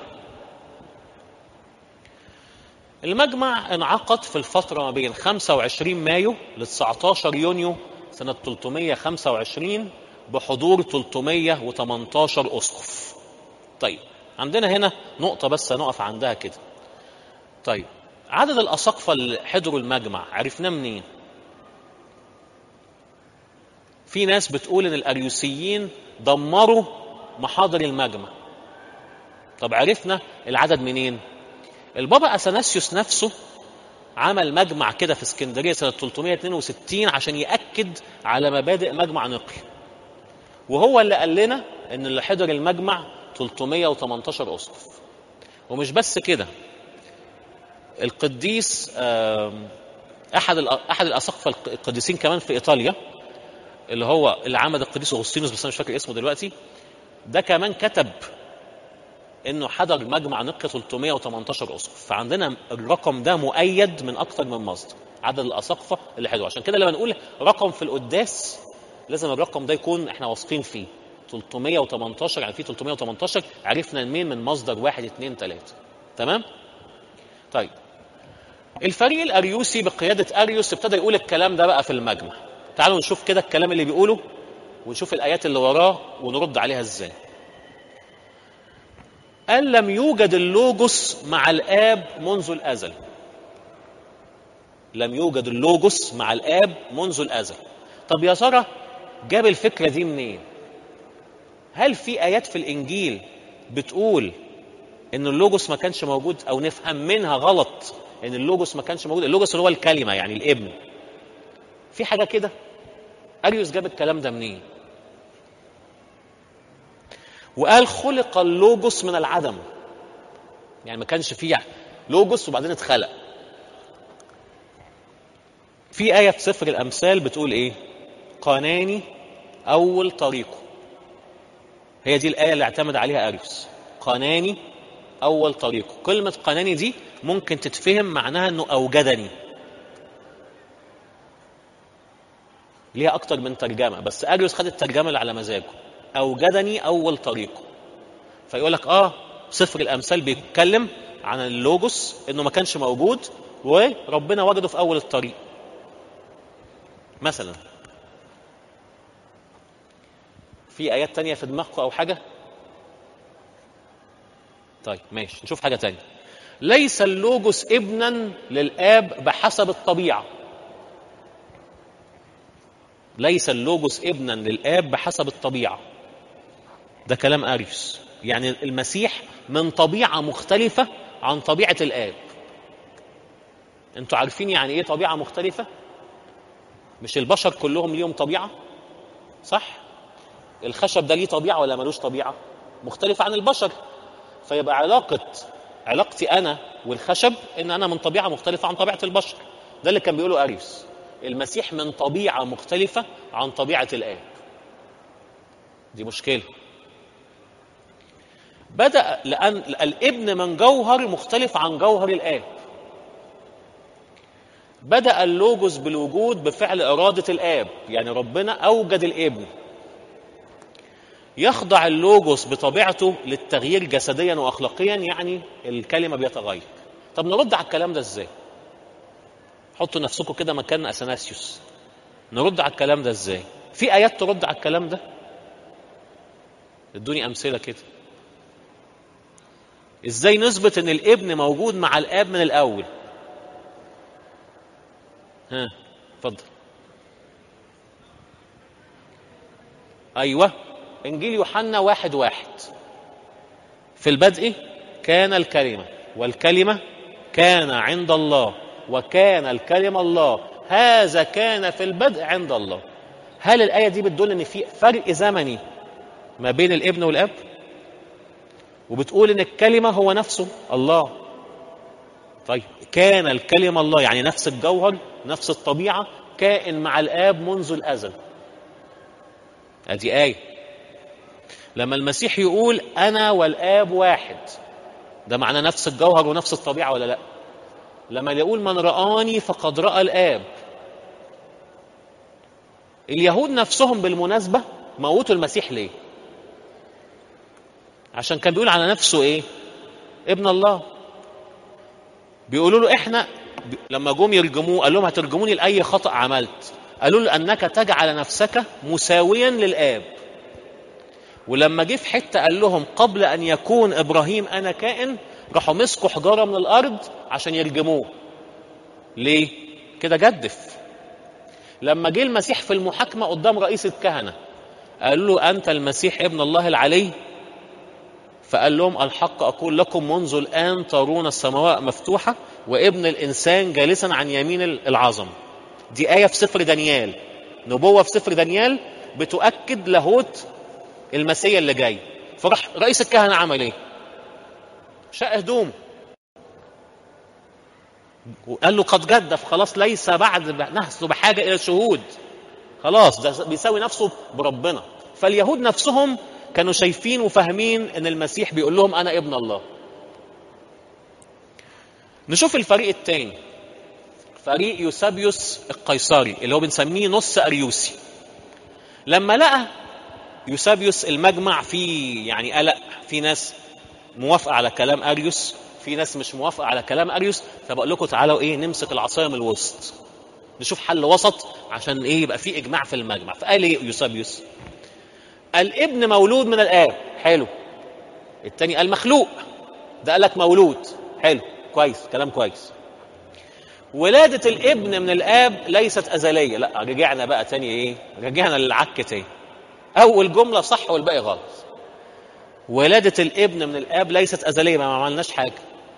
المجمع انعقد في الفتره ما بين 25 مايو ل 19 يونيو سنه 325 بحضور 318 اسقف طيب عندنا هنا نقطه بس هنقف عندها كده طيب عدد الاساقفه اللي حضروا المجمع عرفناه منين في ناس بتقول ان الاريوسيين دمروا محاضر المجمع طب عرفنا العدد منين البابا اثناسيوس نفسه عمل مجمع كده في اسكندريه سنه 362 عشان ياكد على مبادئ مجمع نقي وهو اللي قال لنا ان اللي حضر المجمع 318 اسقف ومش بس كده القديس آم، احد الأ- احد الاساقفه القديسين كمان في ايطاليا اللي هو اللي عمل القديس اغسطينوس بس انا مش فاكر اسمه دلوقتي ده كمان كتب انه حضر مجمع نقية 318 اسقف فعندنا الرقم ده مؤيد من اكثر من مصدر عدد الاساقفه اللي حضروا عشان كده لما نقول رقم في القداس لازم الرقم ده يكون احنا واثقين فيه 318 يعني في 318 عرفنا منين من مصدر واحد اثنين ثلاثة تمام طيب الفريق الاريوسي بقياده اريوس ابتدى يقول الكلام ده بقى في المجمع تعالوا نشوف كده الكلام اللي بيقوله ونشوف الايات اللي وراه ونرد عليها ازاي قال لم يوجد اللوجوس مع الاب منذ الازل لم يوجد اللوجوس مع الاب منذ الازل طب يا ترى جاب الفكره دي منين هل في ايات في الانجيل بتقول ان اللوجوس ما كانش موجود او نفهم منها غلط ان اللوجوس ما كانش موجود اللوجوس اللي هو الكلمه يعني الابن في حاجه كده اريوس جاب الكلام ده منين وقال خلق اللوجوس من العدم يعني ما كانش فيه لوجوس وبعدين اتخلق في آية في سفر الأمثال بتقول إيه؟ قناني أول طريقه هي دي الآية اللي اعتمد عليها أريوس قناني أول طريقه كلمة قناني دي ممكن تتفهم معناها إنه أوجدني ليها أكتر من ترجمة بس أريوس خد الترجمة اللي على مزاجه أوجدني أول طريقه فيقول لك آه سفر الأمثال بيتكلم عن اللوجوس إنه ما كانش موجود وربنا وجده في أول الطريق مثلا في آيات تانية في دماغكم أو حاجة طيب ماشي نشوف حاجة تانية ليس اللوجوس ابنا للآب بحسب الطبيعة ليس اللوجوس ابنا للآب بحسب الطبيعة ده كلام أريوس يعني المسيح من طبيعة مختلفة عن طبيعة الآب انتوا عارفين يعني ايه طبيعة مختلفة مش البشر كلهم ليهم طبيعة صح الخشب ده ليه طبيعة ولا ملوش طبيعة مختلفة عن البشر فيبقى علاقة علاقتي أنا والخشب إن أنا من طبيعة مختلفة عن طبيعة البشر ده اللي كان بيقوله أريوس المسيح من طبيعة مختلفة عن طبيعة الآب دي مشكلة بدأ لأن الابن من جوهر مختلف عن جوهر الآب بدأ اللوجوس بالوجود بفعل إرادة الآب يعني ربنا أوجد الابن يخضع اللوجوس بطبيعته للتغيير جسديا وأخلاقيا يعني الكلمة بيتغير طب نرد على الكلام ده ازاي حطوا نفسكم كده مكان اثناسيوس نرد على الكلام ده ازاي في ايات ترد على الكلام ده ادوني امثله كده ازاي نثبت ان الابن موجود مع الاب من الاول ها اتفضل ايوه انجيل يوحنا واحد واحد في البدء كان الكلمه والكلمه كان عند الله وكان الكلمة الله هذا كان في البدء عند الله هل الآية دي بتدل إن في فرق زمني ما بين الابن والأب وبتقول إن الكلمة هو نفسه الله طيب كان الكلمة الله يعني نفس الجوهر نفس الطبيعة كائن مع الآب منذ الأزل أدي آية لما المسيح يقول أنا والآب واحد ده معناه نفس الجوهر ونفس الطبيعة ولا لأ؟ لما يقول من رآني فقد رأى الآب اليهود نفسهم بالمناسبة موتوا المسيح ليه؟ عشان كان بيقول على نفسه ايه؟ ابن الله بيقولوا له احنا لما جم يرجموه قال لهم هترجموني لاي خطا عملت قالوا له انك تجعل نفسك مساويا للاب ولما جه في حته قال لهم قبل ان يكون ابراهيم انا كائن راحوا مسكوا حجاره من الارض عشان يرجموه ليه كده جدف لما جه المسيح في المحاكمه قدام رئيس الكهنه قال له انت المسيح ابن الله العلي فقال لهم الحق اقول لكم منذ الان ترون السماوات مفتوحه وابن الانسان جالسا عن يمين العظم دي ايه في سفر دانيال نبوه في سفر دانيال بتؤكد لاهوت المسيا اللي جاي فراح رئيس الكهنه عمل ايه شق هدوم وقال له قد جدف خلاص ليس بعد نحس بحاجه الى الشهود خلاص ده بيساوي نفسه بربنا فاليهود نفسهم كانوا شايفين وفاهمين ان المسيح بيقول لهم انا ابن الله نشوف الفريق الثاني فريق يوسابيوس القيصري اللي هو بنسميه نص اريوسي لما لقى يوسابيوس المجمع فيه يعني قلق في ناس موافقه على كلام اريوس في ناس مش موافقه على كلام اريوس فبقول لكم تعالوا ايه نمسك العصايه من الوسط نشوف حل وسط عشان ايه يبقى في اجماع في المجمع فقال ايه يوسابيوس الابن مولود من الاب حلو التاني قال مخلوق ده قال لك مولود حلو كويس كلام كويس ولادة الابن من الاب ليست ازلية لا رجعنا بقى تاني ايه رجعنا للعك تاني اول جملة صح والباقي غلط ولادة الابن من الاب ليست ازلية ما عملناش حاجة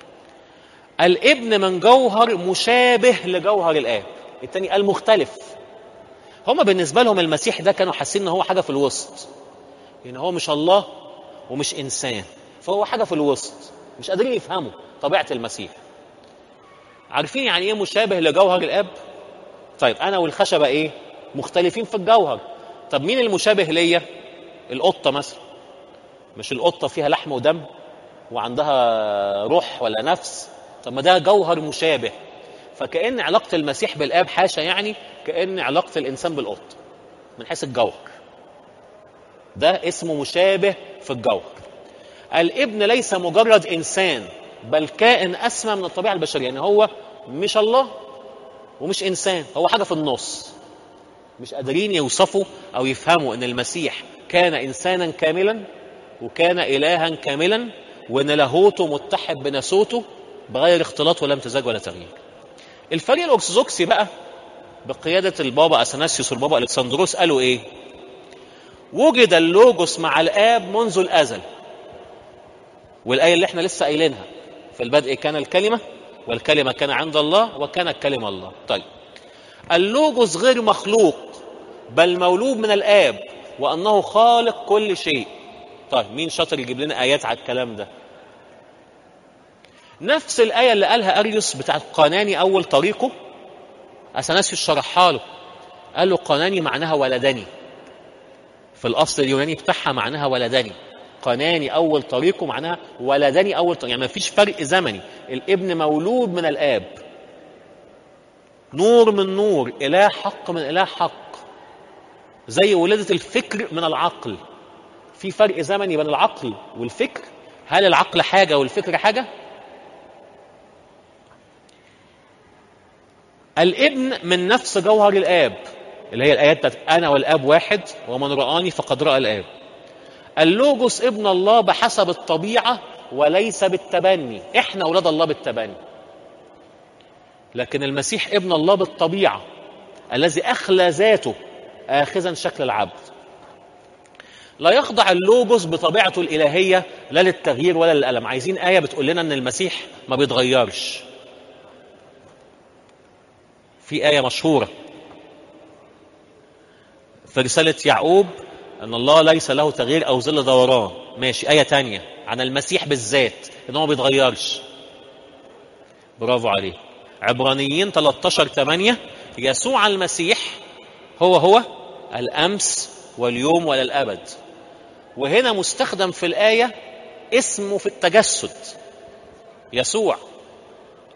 الابن من جوهر مشابه لجوهر الاب التاني قال مختلف هما بالنسبة لهم المسيح ده كانوا حاسين ان هو حاجة في الوسط يعني هو مش الله ومش انسان فهو حاجة في الوسط مش قادرين يفهموا طبيعة المسيح عارفين يعني ايه مشابه لجوهر الاب طيب انا والخشبة ايه مختلفين في الجوهر طب مين المشابه ليا القطة مثلا مش القطة فيها لحم ودم وعندها روح ولا نفس طب ما ده جوهر مشابه فكأن علاقة المسيح بالآب حاشا يعني كأن علاقة الإنسان بالقط من حيث الجوهر ده اسمه مشابه في الجوهر الابن ليس مجرد إنسان بل كائن أسمى من الطبيعة البشرية يعني هو مش الله ومش إنسان هو حاجة في النص مش قادرين يوصفوا أو يفهموا أن المسيح كان إنسانا كاملا وكان إلها كاملا وأن لاهوته متحد بناسوته بغير اختلاط ولا امتزاج ولا تغيير الفريق الأرثوذكسي بقى بقيادة البابا أثناسيوس والبابا ألكسندروس قالوا إيه؟ وجد اللوجوس مع الآب منذ الأزل والآية اللي احنا لسه قايلينها في البدء كان الكلمة والكلمة كان عند الله وكان الكلمة الله طيب اللوجوس غير مخلوق بل مولود من الآب وأنه خالق كل شيء طيب مين شاطر يجيب لنا آيات على الكلام ده نفس الآية اللي قالها أريوس بتاعت قاناني أول طريقه أثناسيوس شرحها له قال له قاناني معناها ولدني في الأصل اليوناني بتاعها معناها ولدني قاناني أول طريقه معناها ولدني أول طريق يعني ما فيش فرق زمني الابن مولود من الآب نور من نور إله حق من إله حق زي ولادة الفكر من العقل في فرق زمني بين العقل والفكر هل العقل حاجة والفكر حاجة؟ الابن من نفس جوهر الاب اللي هي الايات بتاعت انا والاب واحد ومن رآني فقد رأى الاب اللوجوس ابن الله بحسب الطبيعة وليس بالتبني احنا اولاد الله بالتبني لكن المسيح ابن الله بالطبيعة الذي اخلى ذاته اخذا شكل العبد لا يخضع اللوجوس بطبيعته الالهيه لا للتغيير ولا للالم عايزين ايه بتقول لنا ان المسيح ما بيتغيرش في آية مشهورة في رسالة يعقوب أن الله ليس له تغيير أو ظل دوران ماشي آية تانية عن المسيح بالذات إن هو ما بيتغيرش برافو عليه عبرانيين 13 8 يسوع المسيح هو هو الأمس واليوم ولا الأبد وهنا مستخدم في الآية اسمه في التجسد يسوع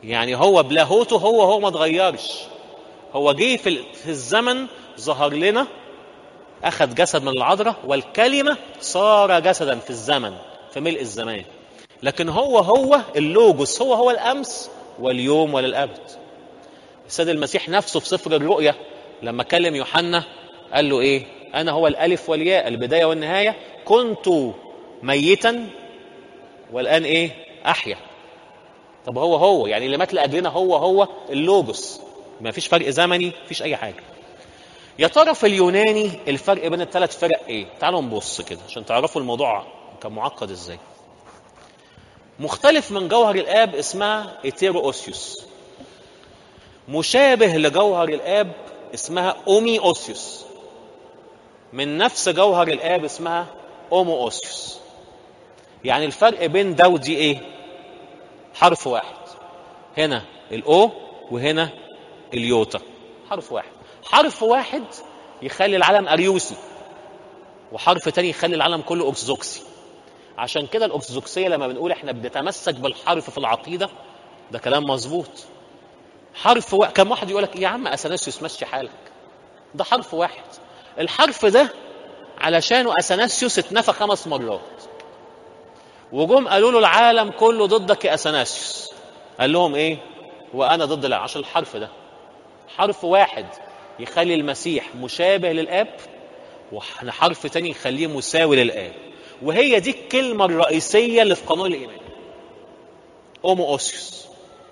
يعني هو بلاهوته هو هو ما اتغيرش هو جه في ال- في الزمن ظهر لنا اخذ جسد من العذراء والكلمه صار جسدا في الزمن في ملء الزمان لكن هو هو اللوجوس هو هو الامس واليوم وللابد السيد المسيح نفسه في سفر الرؤيا لما كلم يوحنا قال له ايه انا هو الالف والياء البدايه والنهايه كنت ميتا والان ايه احيا طب هو هو يعني اللي مات لاجلنا هو هو اللوجوس ما فيش فرق زمني ما فيش اي حاجه يا ترى في اليوناني الفرق بين الثلاث فرق ايه تعالوا نبص كده عشان تعرفوا الموضوع كان معقد ازاي مختلف من جوهر الاب اسمها ايتيرو اوسيوس مشابه لجوهر الاب اسمها اومي اوسيوس من نفس جوهر الاب اسمها اومو اوسيوس يعني الفرق بين ده ودي ايه حرف واحد هنا الاو وهنا اليوتا حرف واحد حرف واحد يخلي العالم اريوسي وحرف تاني يخلي العالم كله ارثوذكسي عشان كده الارثوذكسيه لما بنقول احنا بنتمسك بالحرف في العقيده ده كلام مظبوط حرف واحد كم واحد يقول لك يا عم اثناسيوس مشي حالك ده حرف واحد الحرف ده علشانه اثناسيوس اتنفى خمس مرات وجم قالوا له العالم كله ضدك يا اثناسيوس قال لهم ايه وانا ضد العالم عشان الحرف ده حرف واحد يخلي المسيح مشابه للاب وحرف تاني يخليه مساوي للاب وهي دي الكلمه الرئيسيه اللي في قانون الايمان اومو اوسيوس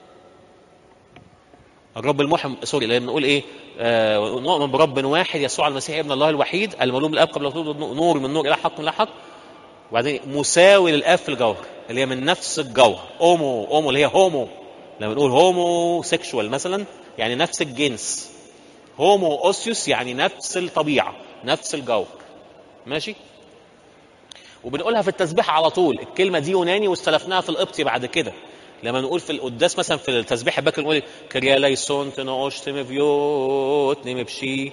الرب المحم سوري لما نقول ايه آه نؤمن برب واحد يسوع المسيح ابن الله الوحيد المولود من الاب قبل وجود نور من نور الى حق من الى حق وبعدين مساوي للاب في الجوهر اللي هي من نفس الجوهر اومو اومو اللي هي هومو لما نقول هومو سيكشوال مثلا يعني نفس الجنس هومو اوسيوس يعني نفس الطبيعه نفس الجوهر ماشي وبنقولها في التسبيح على طول الكلمه دي يوناني واستلفناها في القبطي بعد كده لما نقول في القداس مثلا في التسبيح الباكر نقول كريا ليسون تنوشتم فيوت نيم بشي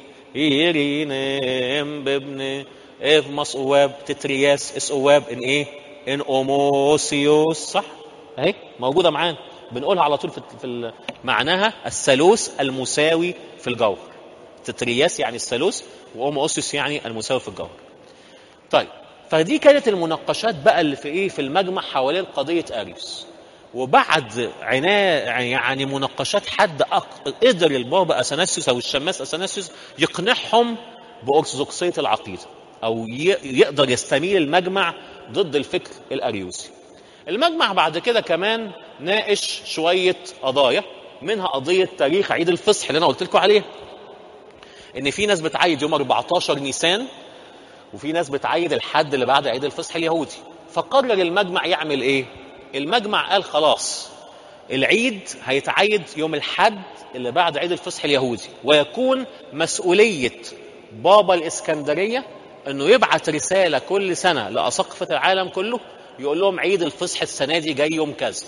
ايرينم بابن اف مص اواب تترياس اس اواب ان ايه ان اوموسيوس صح اهي موجوده معانا بنقولها على طول في, في معناها الثالوث المساوي في الجوهر تترياس يعني الثالوث واوموسيوس يعني المساوي في الجوهر طيب فدي كانت المناقشات بقى اللي في ايه في المجمع حوالين قضيه اريوس وبعد عناء يعني مناقشات حد قدر البابا اثناسيوس او الشماس اثناسيوس يقنعهم بارثوذكسيه العقيده او يقدر يستميل المجمع ضد الفكر الاريوسي. المجمع بعد كده كمان ناقش شويه قضايا منها قضيه تاريخ عيد الفصح اللي انا قلت لكم عليها. ان في ناس بتعيد يوم 14 نيسان وفي ناس بتعيد الحد اللي بعد عيد الفصح اليهودي. فقرر المجمع يعمل ايه؟ المجمع قال خلاص العيد هيتعيد يوم الحد اللي بعد عيد الفصح اليهودي ويكون مسؤولية بابا الإسكندرية أنه يبعت رسالة كل سنة لأساقفة العالم كله يقول لهم عيد الفصح السنة دي جاي يوم كذا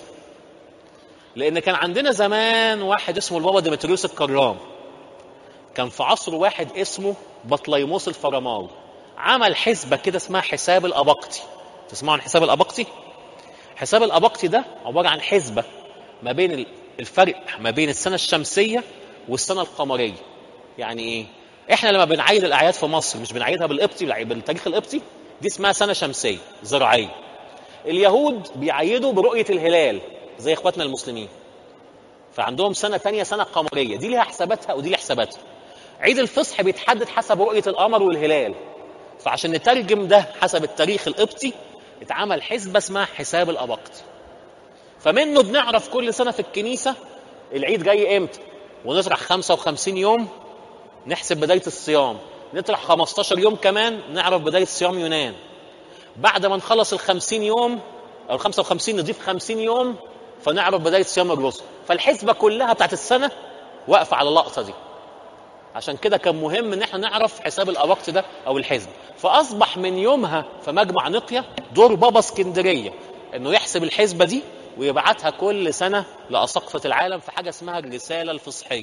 لأن كان عندنا زمان واحد اسمه البابا ديمتريوس الكرام كان في عصر واحد اسمه بطليموس الفرماوي عمل حسبة كده اسمها حساب الأبقتي تسمعوا عن حساب الأبقتي؟ حساب الأبقتي ده عبارة عن حسبة ما بين الفرق ما بين السنة الشمسية والسنة القمرية يعني إيه؟ إحنا لما بنعيد الأعياد في مصر مش بنعيدها بالقبطي بالتاريخ القبطي دي اسمها سنة شمسية زراعية اليهود بيعيدوا برؤية الهلال زي إخواتنا المسلمين فعندهم سنة تانية سنة قمرية دي ليها حساباتها ودي ليها حساباتها عيد الفصح بيتحدد حسب رؤية القمر والهلال فعشان نترجم ده حسب التاريخ القبطي اتعمل حسبة اسمها حساب الأبقت فمنه بنعرف كل سنة في الكنيسة العيد جاي امتى ونطرح 55 يوم نحسب بداية الصيام نطرح 15 يوم كمان نعرف بداية صيام يونان بعد ما نخلص ال 50 يوم أو ال 55 نضيف 50 يوم فنعرف بداية صيام الرسل فالحسبة كلها بتاعت السنة واقفة على اللقطة دي عشان كده كان مهم ان احنا نعرف حساب الأوقت ده او الحزب فاصبح من يومها في مجمع نقيا دور بابا اسكندريه انه يحسب الحسبه دي ويبعتها كل سنه لاساقفه العالم في حاجه اسمها الرساله الفصحيه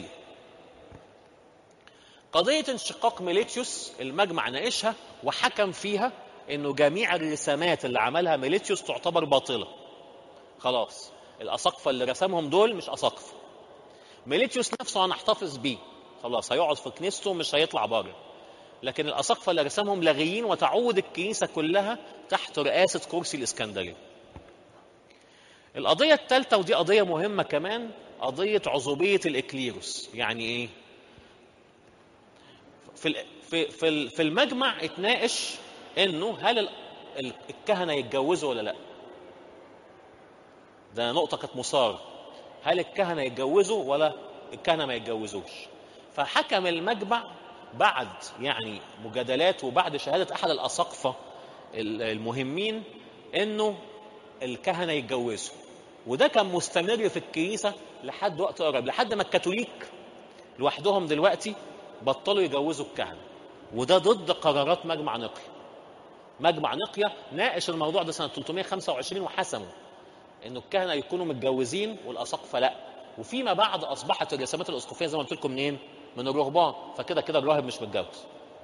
قضيه انشقاق ميليتيوس المجمع ناقشها وحكم فيها انه جميع الرسامات اللي عملها ميليتيوس تعتبر باطله خلاص الاساقفه اللي رسمهم دول مش اساقفه ميليتيوس نفسه هنحتفظ بيه خلاص هيقعد في كنيسته مش هيطلع بره لكن الاساقفه اللي رسمهم لاغيين وتعود الكنيسه كلها تحت رئاسه كرسي الاسكندريه القضيه الثالثه ودي قضيه مهمه كمان قضيه عزوبيه الاكليروس يعني ايه في ال- في في ال- في المجمع اتناقش انه هل ال- ال- الكهنه يتجوزوا ولا لا ده نقطه كانت مثاره هل الكهنه يتجوزوا ولا الكهنه ما يتجوزوش فحكم المجمع بعد يعني مجادلات وبعد شهاده احد الاساقفه ال- المهمين انه الكهنه يتجوزوا وده كان مستمر في الكنيسه لحد وقت قريب لحد ما الكاثوليك لوحدهم دلوقتي بطلوا يجوزوا الكهنه وده ضد قرارات مجمع نقيا مجمع نقيا ناقش الموضوع ده سنه 325 وحسمه انه الكهنه يكونوا متجوزين والاساقفه لا وفيما بعد اصبحت الرسامات الاسقفيه زي ما قلت لكم منين؟ من الرهبان فكده كده الراهب مش متجوز.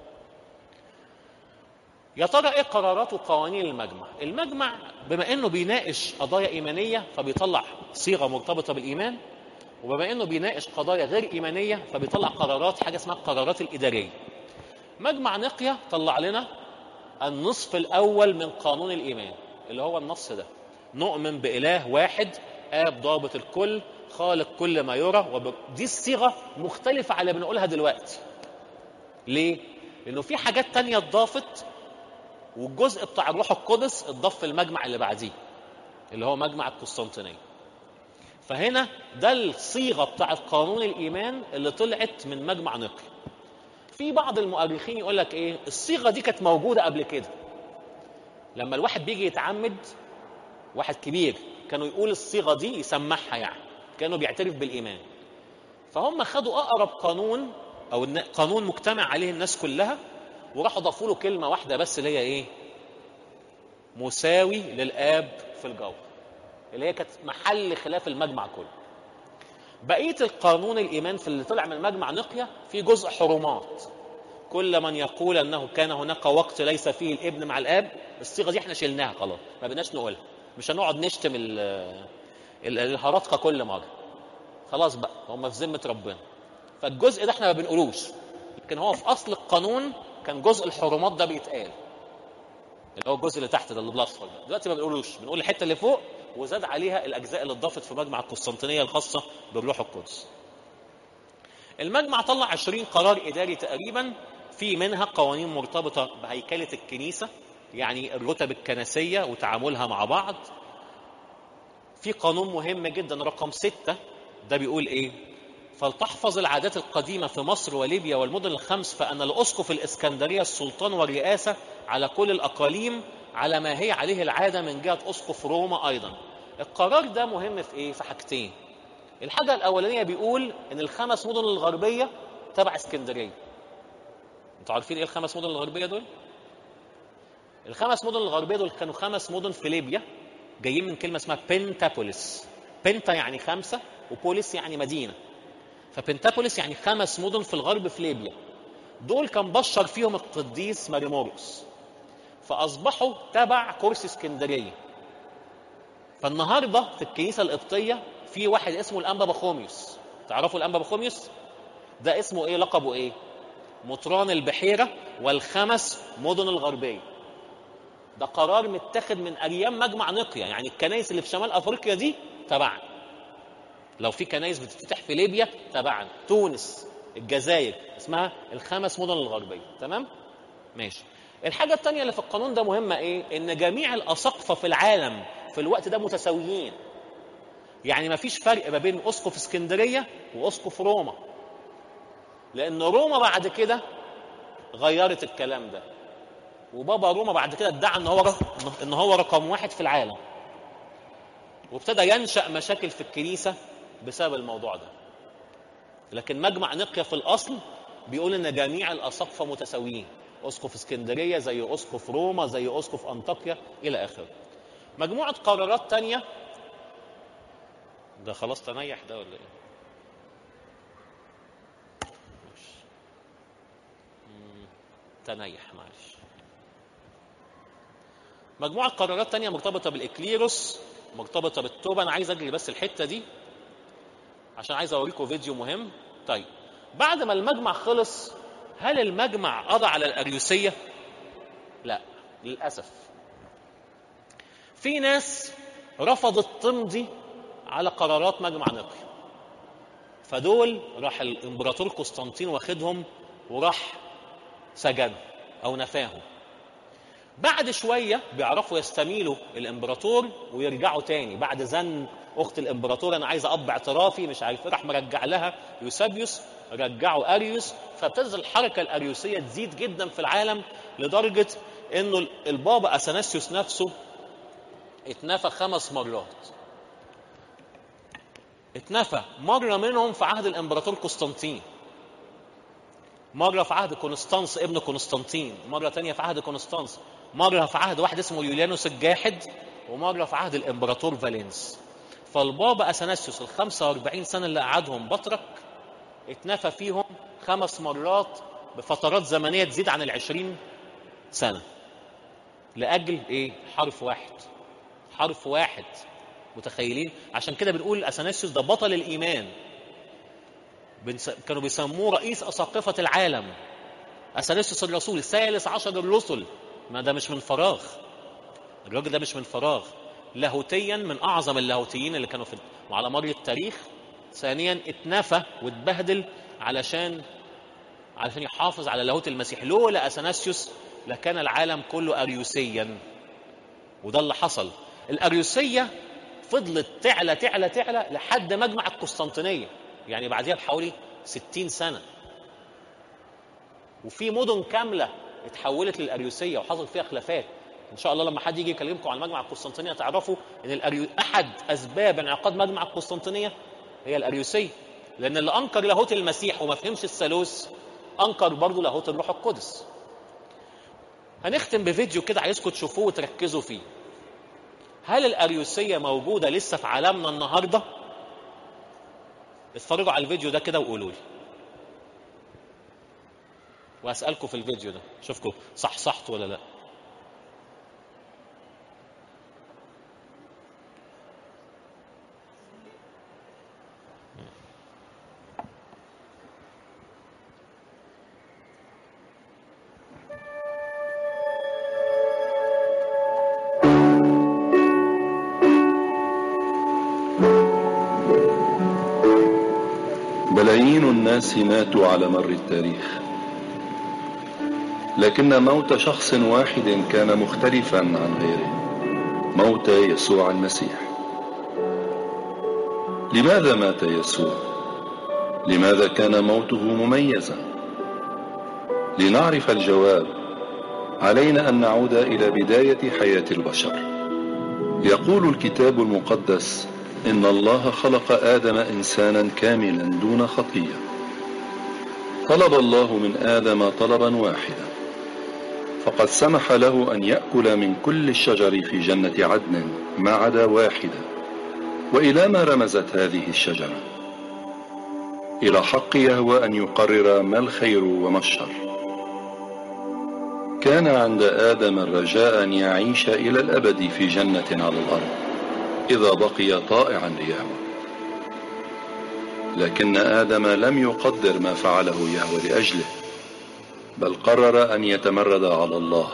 يا ترى ايه قرارات وقوانين المجمع؟ المجمع بما انه بيناقش قضايا ايمانيه فبيطلع صيغه مرتبطه بالايمان وبما انه بيناقش قضايا غير ايمانيه فبيطلع قرارات حاجه اسمها القرارات الاداريه. مجمع نقيا طلع لنا النصف الاول من قانون الايمان اللي هو النص ده نؤمن باله واحد اب ضابط الكل خالق كل ما يرى وب... دي الصيغه مختلفه على اللي بنقولها دلوقتي ليه لانه في حاجات تانية اتضافت والجزء بتاع الروح القدس اتضاف في المجمع اللي بعديه اللي هو مجمع القسطنطينيه فهنا ده الصيغه بتاعت قانون الايمان اللي طلعت من مجمع نقي في بعض المؤرخين يقول لك ايه الصيغه دي كانت موجوده قبل كده لما الواحد بيجي يتعمد واحد كبير كانوا يقول الصيغه دي يسمعها يعني كانوا بيعترف بالايمان فهم خدوا اقرب قانون او الن- قانون مجتمع عليه الناس كلها وراحوا ضافوا له كلمه واحده بس اللي هي ايه مساوي للاب في الجوهر اللي هي كانت محل خلاف المجمع كله بقيه القانون الايمان في اللي طلع من مجمع نقيا في جزء حرمات كل من يقول انه كان هناك وقت ليس فيه الابن مع الاب الصيغه دي احنا شلناها خلاص ما بقيناش نقولها مش هنقعد نشتم ال- ال- الهرطقه كل مره خلاص بقى هم في ذمه ربنا فالجزء ده احنا ما بنقولوش لكن هو في اصل القانون كان جزء الحرمات ده بيتقال اللي هو الجزء اللي تحت ده اللي بالاصفر ده دلوقتي ما بنقولوش بنقول الحته اللي فوق وزاد عليها الاجزاء اللي اتضافت في مجمع القسطنطينيه الخاصه بالروح القدس المجمع طلع 20 قرار اداري تقريبا في منها قوانين مرتبطه بهيكله الكنيسه يعني الرتب الكنسيه وتعاملها مع بعض في قانون مهم جدا رقم ستة ده بيقول ايه فلتحفظ العادات القديمة في مصر وليبيا والمدن الخمس فأن الأسقف الإسكندرية السلطان والرئاسة على كل الأقاليم على ما هي عليه العادة من جهة أسقف روما أيضا القرار ده مهم في إيه؟ في حاجتين الحاجة الأولانية بيقول إن الخمس مدن الغربية تبع اسكندرية انتوا عارفين ايه الخمس مدن الغربية دول؟ الخمس مدن الغربية دول كانوا خمس مدن في ليبيا جايين من كلمة اسمها بنتابوليس بنتا يعني خمسة وبوليس يعني مدينة فبنتابوليس يعني خمس مدن في الغرب في ليبيا دول كان بشر فيهم القديس ماريموريوس فأصبحوا تبع كرسي اسكندرية فالنهارده في الكنيسة القبطية في واحد اسمه الأنبا بخوميوس تعرفوا الأنبا بخوميوس؟ ده اسمه ايه لقبه ايه؟ مطران البحيرة والخمس مدن الغربية ده قرار متاخد من ايام مجمع نقيا يعني الكنائس اللي في شمال افريقيا دي تبعنا لو في كنائس بتتفتح في ليبيا تبعنا تونس الجزائر اسمها الخمس مدن الغربيه تمام ماشي الحاجه الثانيه اللي في القانون ده مهمه ايه ان جميع الاساقفه في العالم في الوقت ده متساويين يعني ما فيش فرق ما بين اسقف اسكندريه واسقف روما لان روما بعد كده غيرت الكلام ده وبابا روما بعد كده ادعى ان هو ان هو رقم واحد في العالم وابتدى ينشا مشاكل في الكنيسه بسبب الموضوع ده لكن مجمع نقيا في الاصل بيقول ان جميع الاساقفه متساويين اسقف اسكندريه زي اسقف روما زي اسقف انطاكيا الى اخره مجموعه قرارات تانية ده خلاص تنيح ده ولا ايه ماشي. مم، تنيح معلش مجموعة قرارات تانية مرتبطة بالإكليروس مرتبطه بالتوبه انا عايز اجري بس الحته دي عشان عايز اوريكم فيديو مهم طيب بعد ما المجمع خلص هل المجمع قضى على الاريوسيه لا للاسف في ناس رفضت تمضي على قرارات مجمع نقي فدول راح الامبراطور قسطنطين واخدهم وراح سجنهم او نفاهم بعد شوية بيعرفوا يستميلوا الامبراطور ويرجعوا تاني بعد زن اخت الامبراطور انا عايز اب اعترافي مش عارف إيه، راح مرجع لها يوسابيوس رجعوا اريوس فابتدت الحركة الاريوسية تزيد جدا في العالم لدرجة انه البابا اثناسيوس نفسه اتنفى خمس مرات اتنفى مرة منهم في عهد الامبراطور قسطنطين مرة في عهد كونستانس ابن قسطنطين مرة تانية في عهد كونستانس مرة في عهد واحد اسمه يوليانوس الجاحد ومرة في عهد الامبراطور فالنس فالبابا اثناسيوس ال 45 سنة اللي قعدهم بطرك اتنفى فيهم خمس مرات بفترات زمنية تزيد عن العشرين سنة لأجل إيه؟ حرف واحد حرف واحد متخيلين عشان كده بنقول اثناسيوس ده بطل الايمان بنس... كانوا بيسموه رئيس اساقفه العالم اثناسيوس الرسول الثالث عشر الرسل ما ده مش من فراغ الراجل ده مش من فراغ لاهوتيا من اعظم اللاهوتيين اللي كانوا في وعلى مر التاريخ ثانيا اتنفى واتبهدل علشان علشان يحافظ على لاهوت المسيح لولا اثناسيوس لكان العالم كله اريوسيا وده اللي حصل الاريوسيه فضلت تعلى تعلى تعلى لحد مجمع القسطنطينيه يعني بعديها بحوالي 60 سنه وفي مدن كامله اتحولت للاريوسيه وحصل فيها خلافات ان شاء الله لما حد يجي يكلمكم عن مجمع القسطنطينيه تعرفوا ان الأريو... احد اسباب انعقاد مجمع القسطنطينيه هي الاريوسيه لان اللي انكر لاهوت المسيح وما فهمش الثالوث انكر برضه لاهوت الروح القدس هنختم بفيديو كده عايزكم تشوفوه وتركزوا فيه هل الاريوسيه موجوده لسه في عالمنا النهارده اتفرجوا على الفيديو ده كده وقولوا لي واسالكم في الفيديو ده شوفكم صح صحت ولا لا ملايين الناس ماتوا على مر التاريخ لكن موت شخص واحد كان مختلفا عن غيره موت يسوع المسيح لماذا مات يسوع لماذا كان موته مميزا لنعرف الجواب علينا ان نعود الى بدايه حياه البشر يقول الكتاب المقدس إن الله خلق آدم إنسانا كاملا دون خطية طلب الله من آدم طلبا واحدا فقد سمح له أن يأكل من كل الشجر في جنة عدن ما عدا واحدة وإلى ما رمزت هذه الشجرة إلى حق يهوى أن يقرر ما الخير وما الشر كان عند آدم الرجاء أن يعيش إلى الأبد في جنة على الأرض إذا بقي طائعا ليهوى لكن آدم لم يقدر ما فعله يهوى لأجله بل قرر أن يتمرد على الله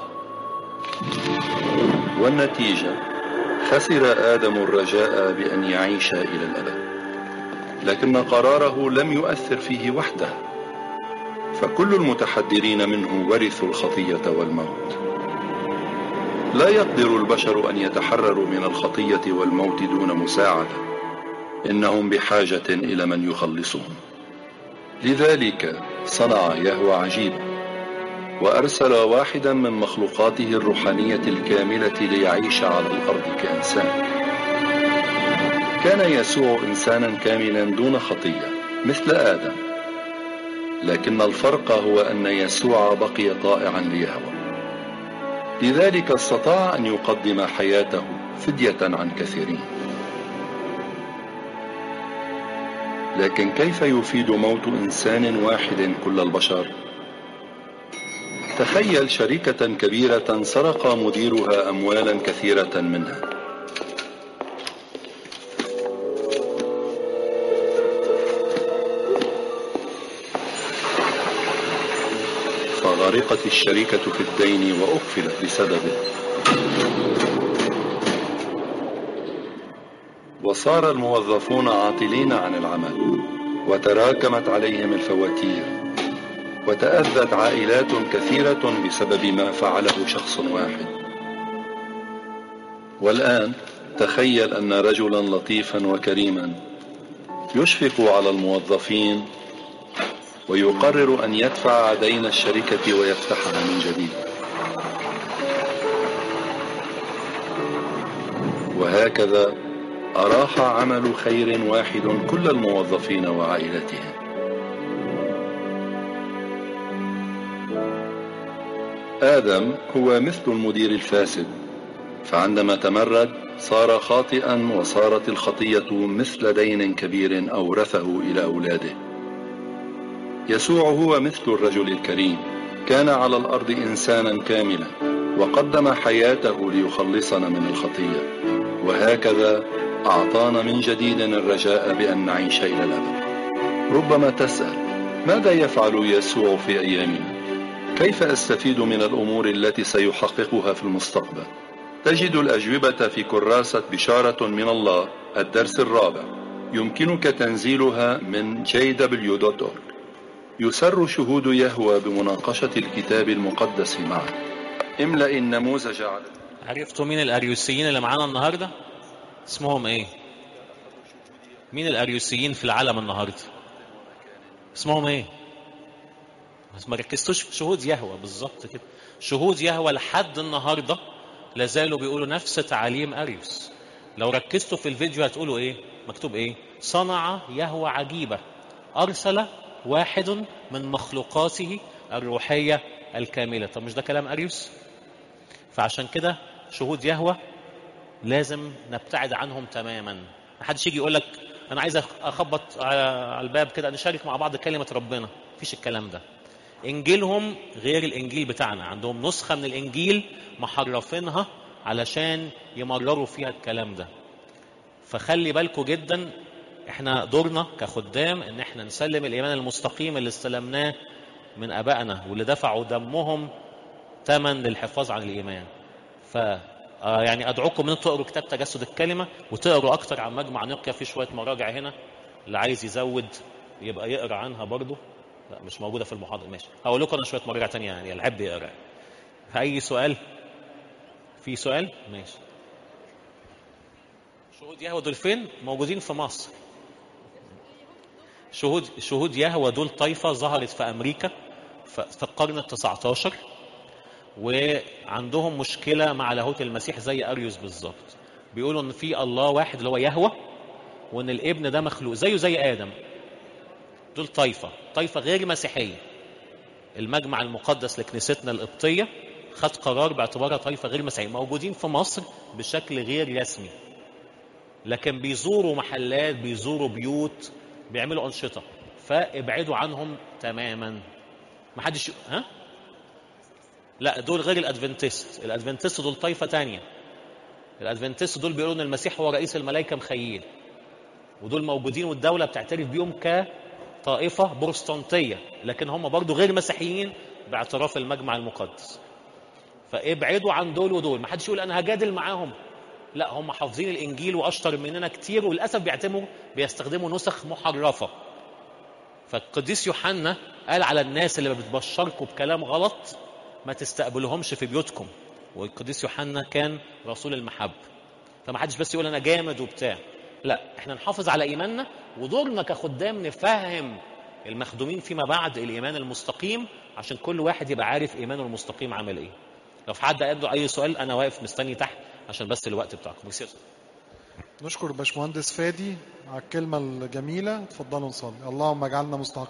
والنتيجة خسر آدم الرجاء بأن يعيش إلى الأبد لكن قراره لم يؤثر فيه وحده فكل المتحدرين منه ورثوا الخطية والموت لا يقدر البشر أن يتحرروا من الخطية والموت دون مساعدة إنهم بحاجة إلى من يخلصهم لذلك صنع يهوى عجيبا وأرسل واحدا من مخلوقاته الروحانية الكاملة ليعيش على الأرض كإنسان كان يسوع إنسانا كاملا دون خطية مثل آدم لكن الفرق هو أن يسوع بقي طائعا ليهوى لذلك استطاع أن يقدم حياته فدية عن كثيرين لكن كيف يفيد موت إنسان واحد كل البشر؟ تخيل شركة كبيرة سرق مديرها أموالا كثيرة منها غرقت الشركة في الدين وأقفلت بسببه وصار الموظفون عاطلين عن العمل وتراكمت عليهم الفواتير وتأذت عائلات كثيرة بسبب ما فعله شخص واحد والآن تخيل أن رجلا لطيفا وكريما يشفق على الموظفين ويقرر أن يدفع دين الشركة ويفتحها من جديد وهكذا أراح عمل خير واحد كل الموظفين وعائلتهم آدم هو مثل المدير الفاسد فعندما تمرد صار خاطئا وصارت الخطية مثل دين كبير أورثه إلى أولاده يسوع هو مثل الرجل الكريم كان على الأرض إنسانا كاملا وقدم حياته ليخلصنا من الخطية وهكذا أعطانا من جديد الرجاء بأن نعيش إلى الأبد ربما تسأل ماذا يفعل يسوع في أيامنا؟ كيف أستفيد من الأمور التي سيحققها في المستقبل؟ تجد الأجوبة في كراسة بشارة من الله الدرس الرابع يمكنك تنزيلها من jw.org يسر شهود يهوى بمناقشة الكتاب المقدس معك املأ النموذج على عرفتوا مين الاريوسيين اللي معانا النهارده اسمهم ايه مين الاريوسيين في العالم النهارده اسمهم ايه بس ما ركزتوش في شهود يهوى بالظبط كده شهود يهوى لحد النهارده لازالوا بيقولوا نفس تعاليم اريوس لو ركزتوا في الفيديو هتقولوا ايه مكتوب ايه صنع يهوى عجيبه ارسل واحد من مخلوقاته الروحيه الكامله طب مش ده كلام اريوس فعشان كده شهود يهوى لازم نبتعد عنهم تماما ما حدش يجي يقول لك انا عايز اخبط على الباب كده نشارك مع بعض كلمه ربنا مفيش الكلام ده انجيلهم غير الانجيل بتاعنا عندهم نسخه من الانجيل محرفينها علشان يمرروا فيها الكلام ده فخلي بالكم جدا احنا دورنا كخدام ان احنا نسلم الايمان المستقيم اللي استلمناه من ابائنا واللي دفعوا دمهم ثمن للحفاظ عن الايمان ف آه يعني ادعوكم ان تقروا كتاب تجسد الكلمه وتقروا اكتر عن مجمع نقيا في شويه مراجع هنا اللي عايز يزود يبقى يقرا عنها برضه لا مش موجوده في المحاضره ماشي هقول لكم انا شويه مراجع تانية يعني اللي يحب يقرا اي سؤال في سؤال ماشي شهود يهوى دول فين موجودين في مصر شهود شهود يهوى دول طائفه ظهرت في امريكا في القرن ال 19 وعندهم مشكله مع لاهوت المسيح زي اريوس بالظبط بيقولوا ان في الله واحد اللي هو يهوى وان الابن ده مخلوق زيه زي ادم دول طائفه طائفه غير مسيحيه المجمع المقدس لكنيستنا القبطيه خد قرار باعتبارها طائفه غير مسيحيه موجودين في مصر بشكل غير رسمي لكن بيزوروا محلات بيزوروا بيوت بيعملوا انشطه فابعدوا عنهم تماما ما حدش ها لا دول غير الادفنتست الادفنتست دول طائفه تانية الادفنتست دول بيقولوا ان المسيح هو رئيس الملائكه مخيل ودول موجودين والدوله بتعترف بيهم كطائفه بروتستانتيه لكن هم برضو غير مسيحيين باعتراف المجمع المقدس فابعدوا عن دول ودول ما حدش يقول انا هجادل معاهم لا هم حافظين الانجيل واشطر مننا كتير وللاسف بيعتموا بيستخدموا نسخ محرفه فالقديس يوحنا قال على الناس اللي بتبشركم بكلام غلط ما تستقبلوهمش في بيوتكم والقديس يوحنا كان رسول المحبة فما حدش بس يقول انا جامد وبتاع لا احنا نحافظ على ايماننا ودورنا كخدام نفهم المخدومين فيما بعد الايمان المستقيم عشان كل واحد يبقى عارف ايمانه المستقيم عامل ايه لو في حد عنده اي سؤال انا واقف مستني تحت عشان بس الوقت بتاعكم يصير نشكر باشمهندس فادي على الكلمة الجميلة اتفضلوا نصلي اللهم اجعلنا مستحقين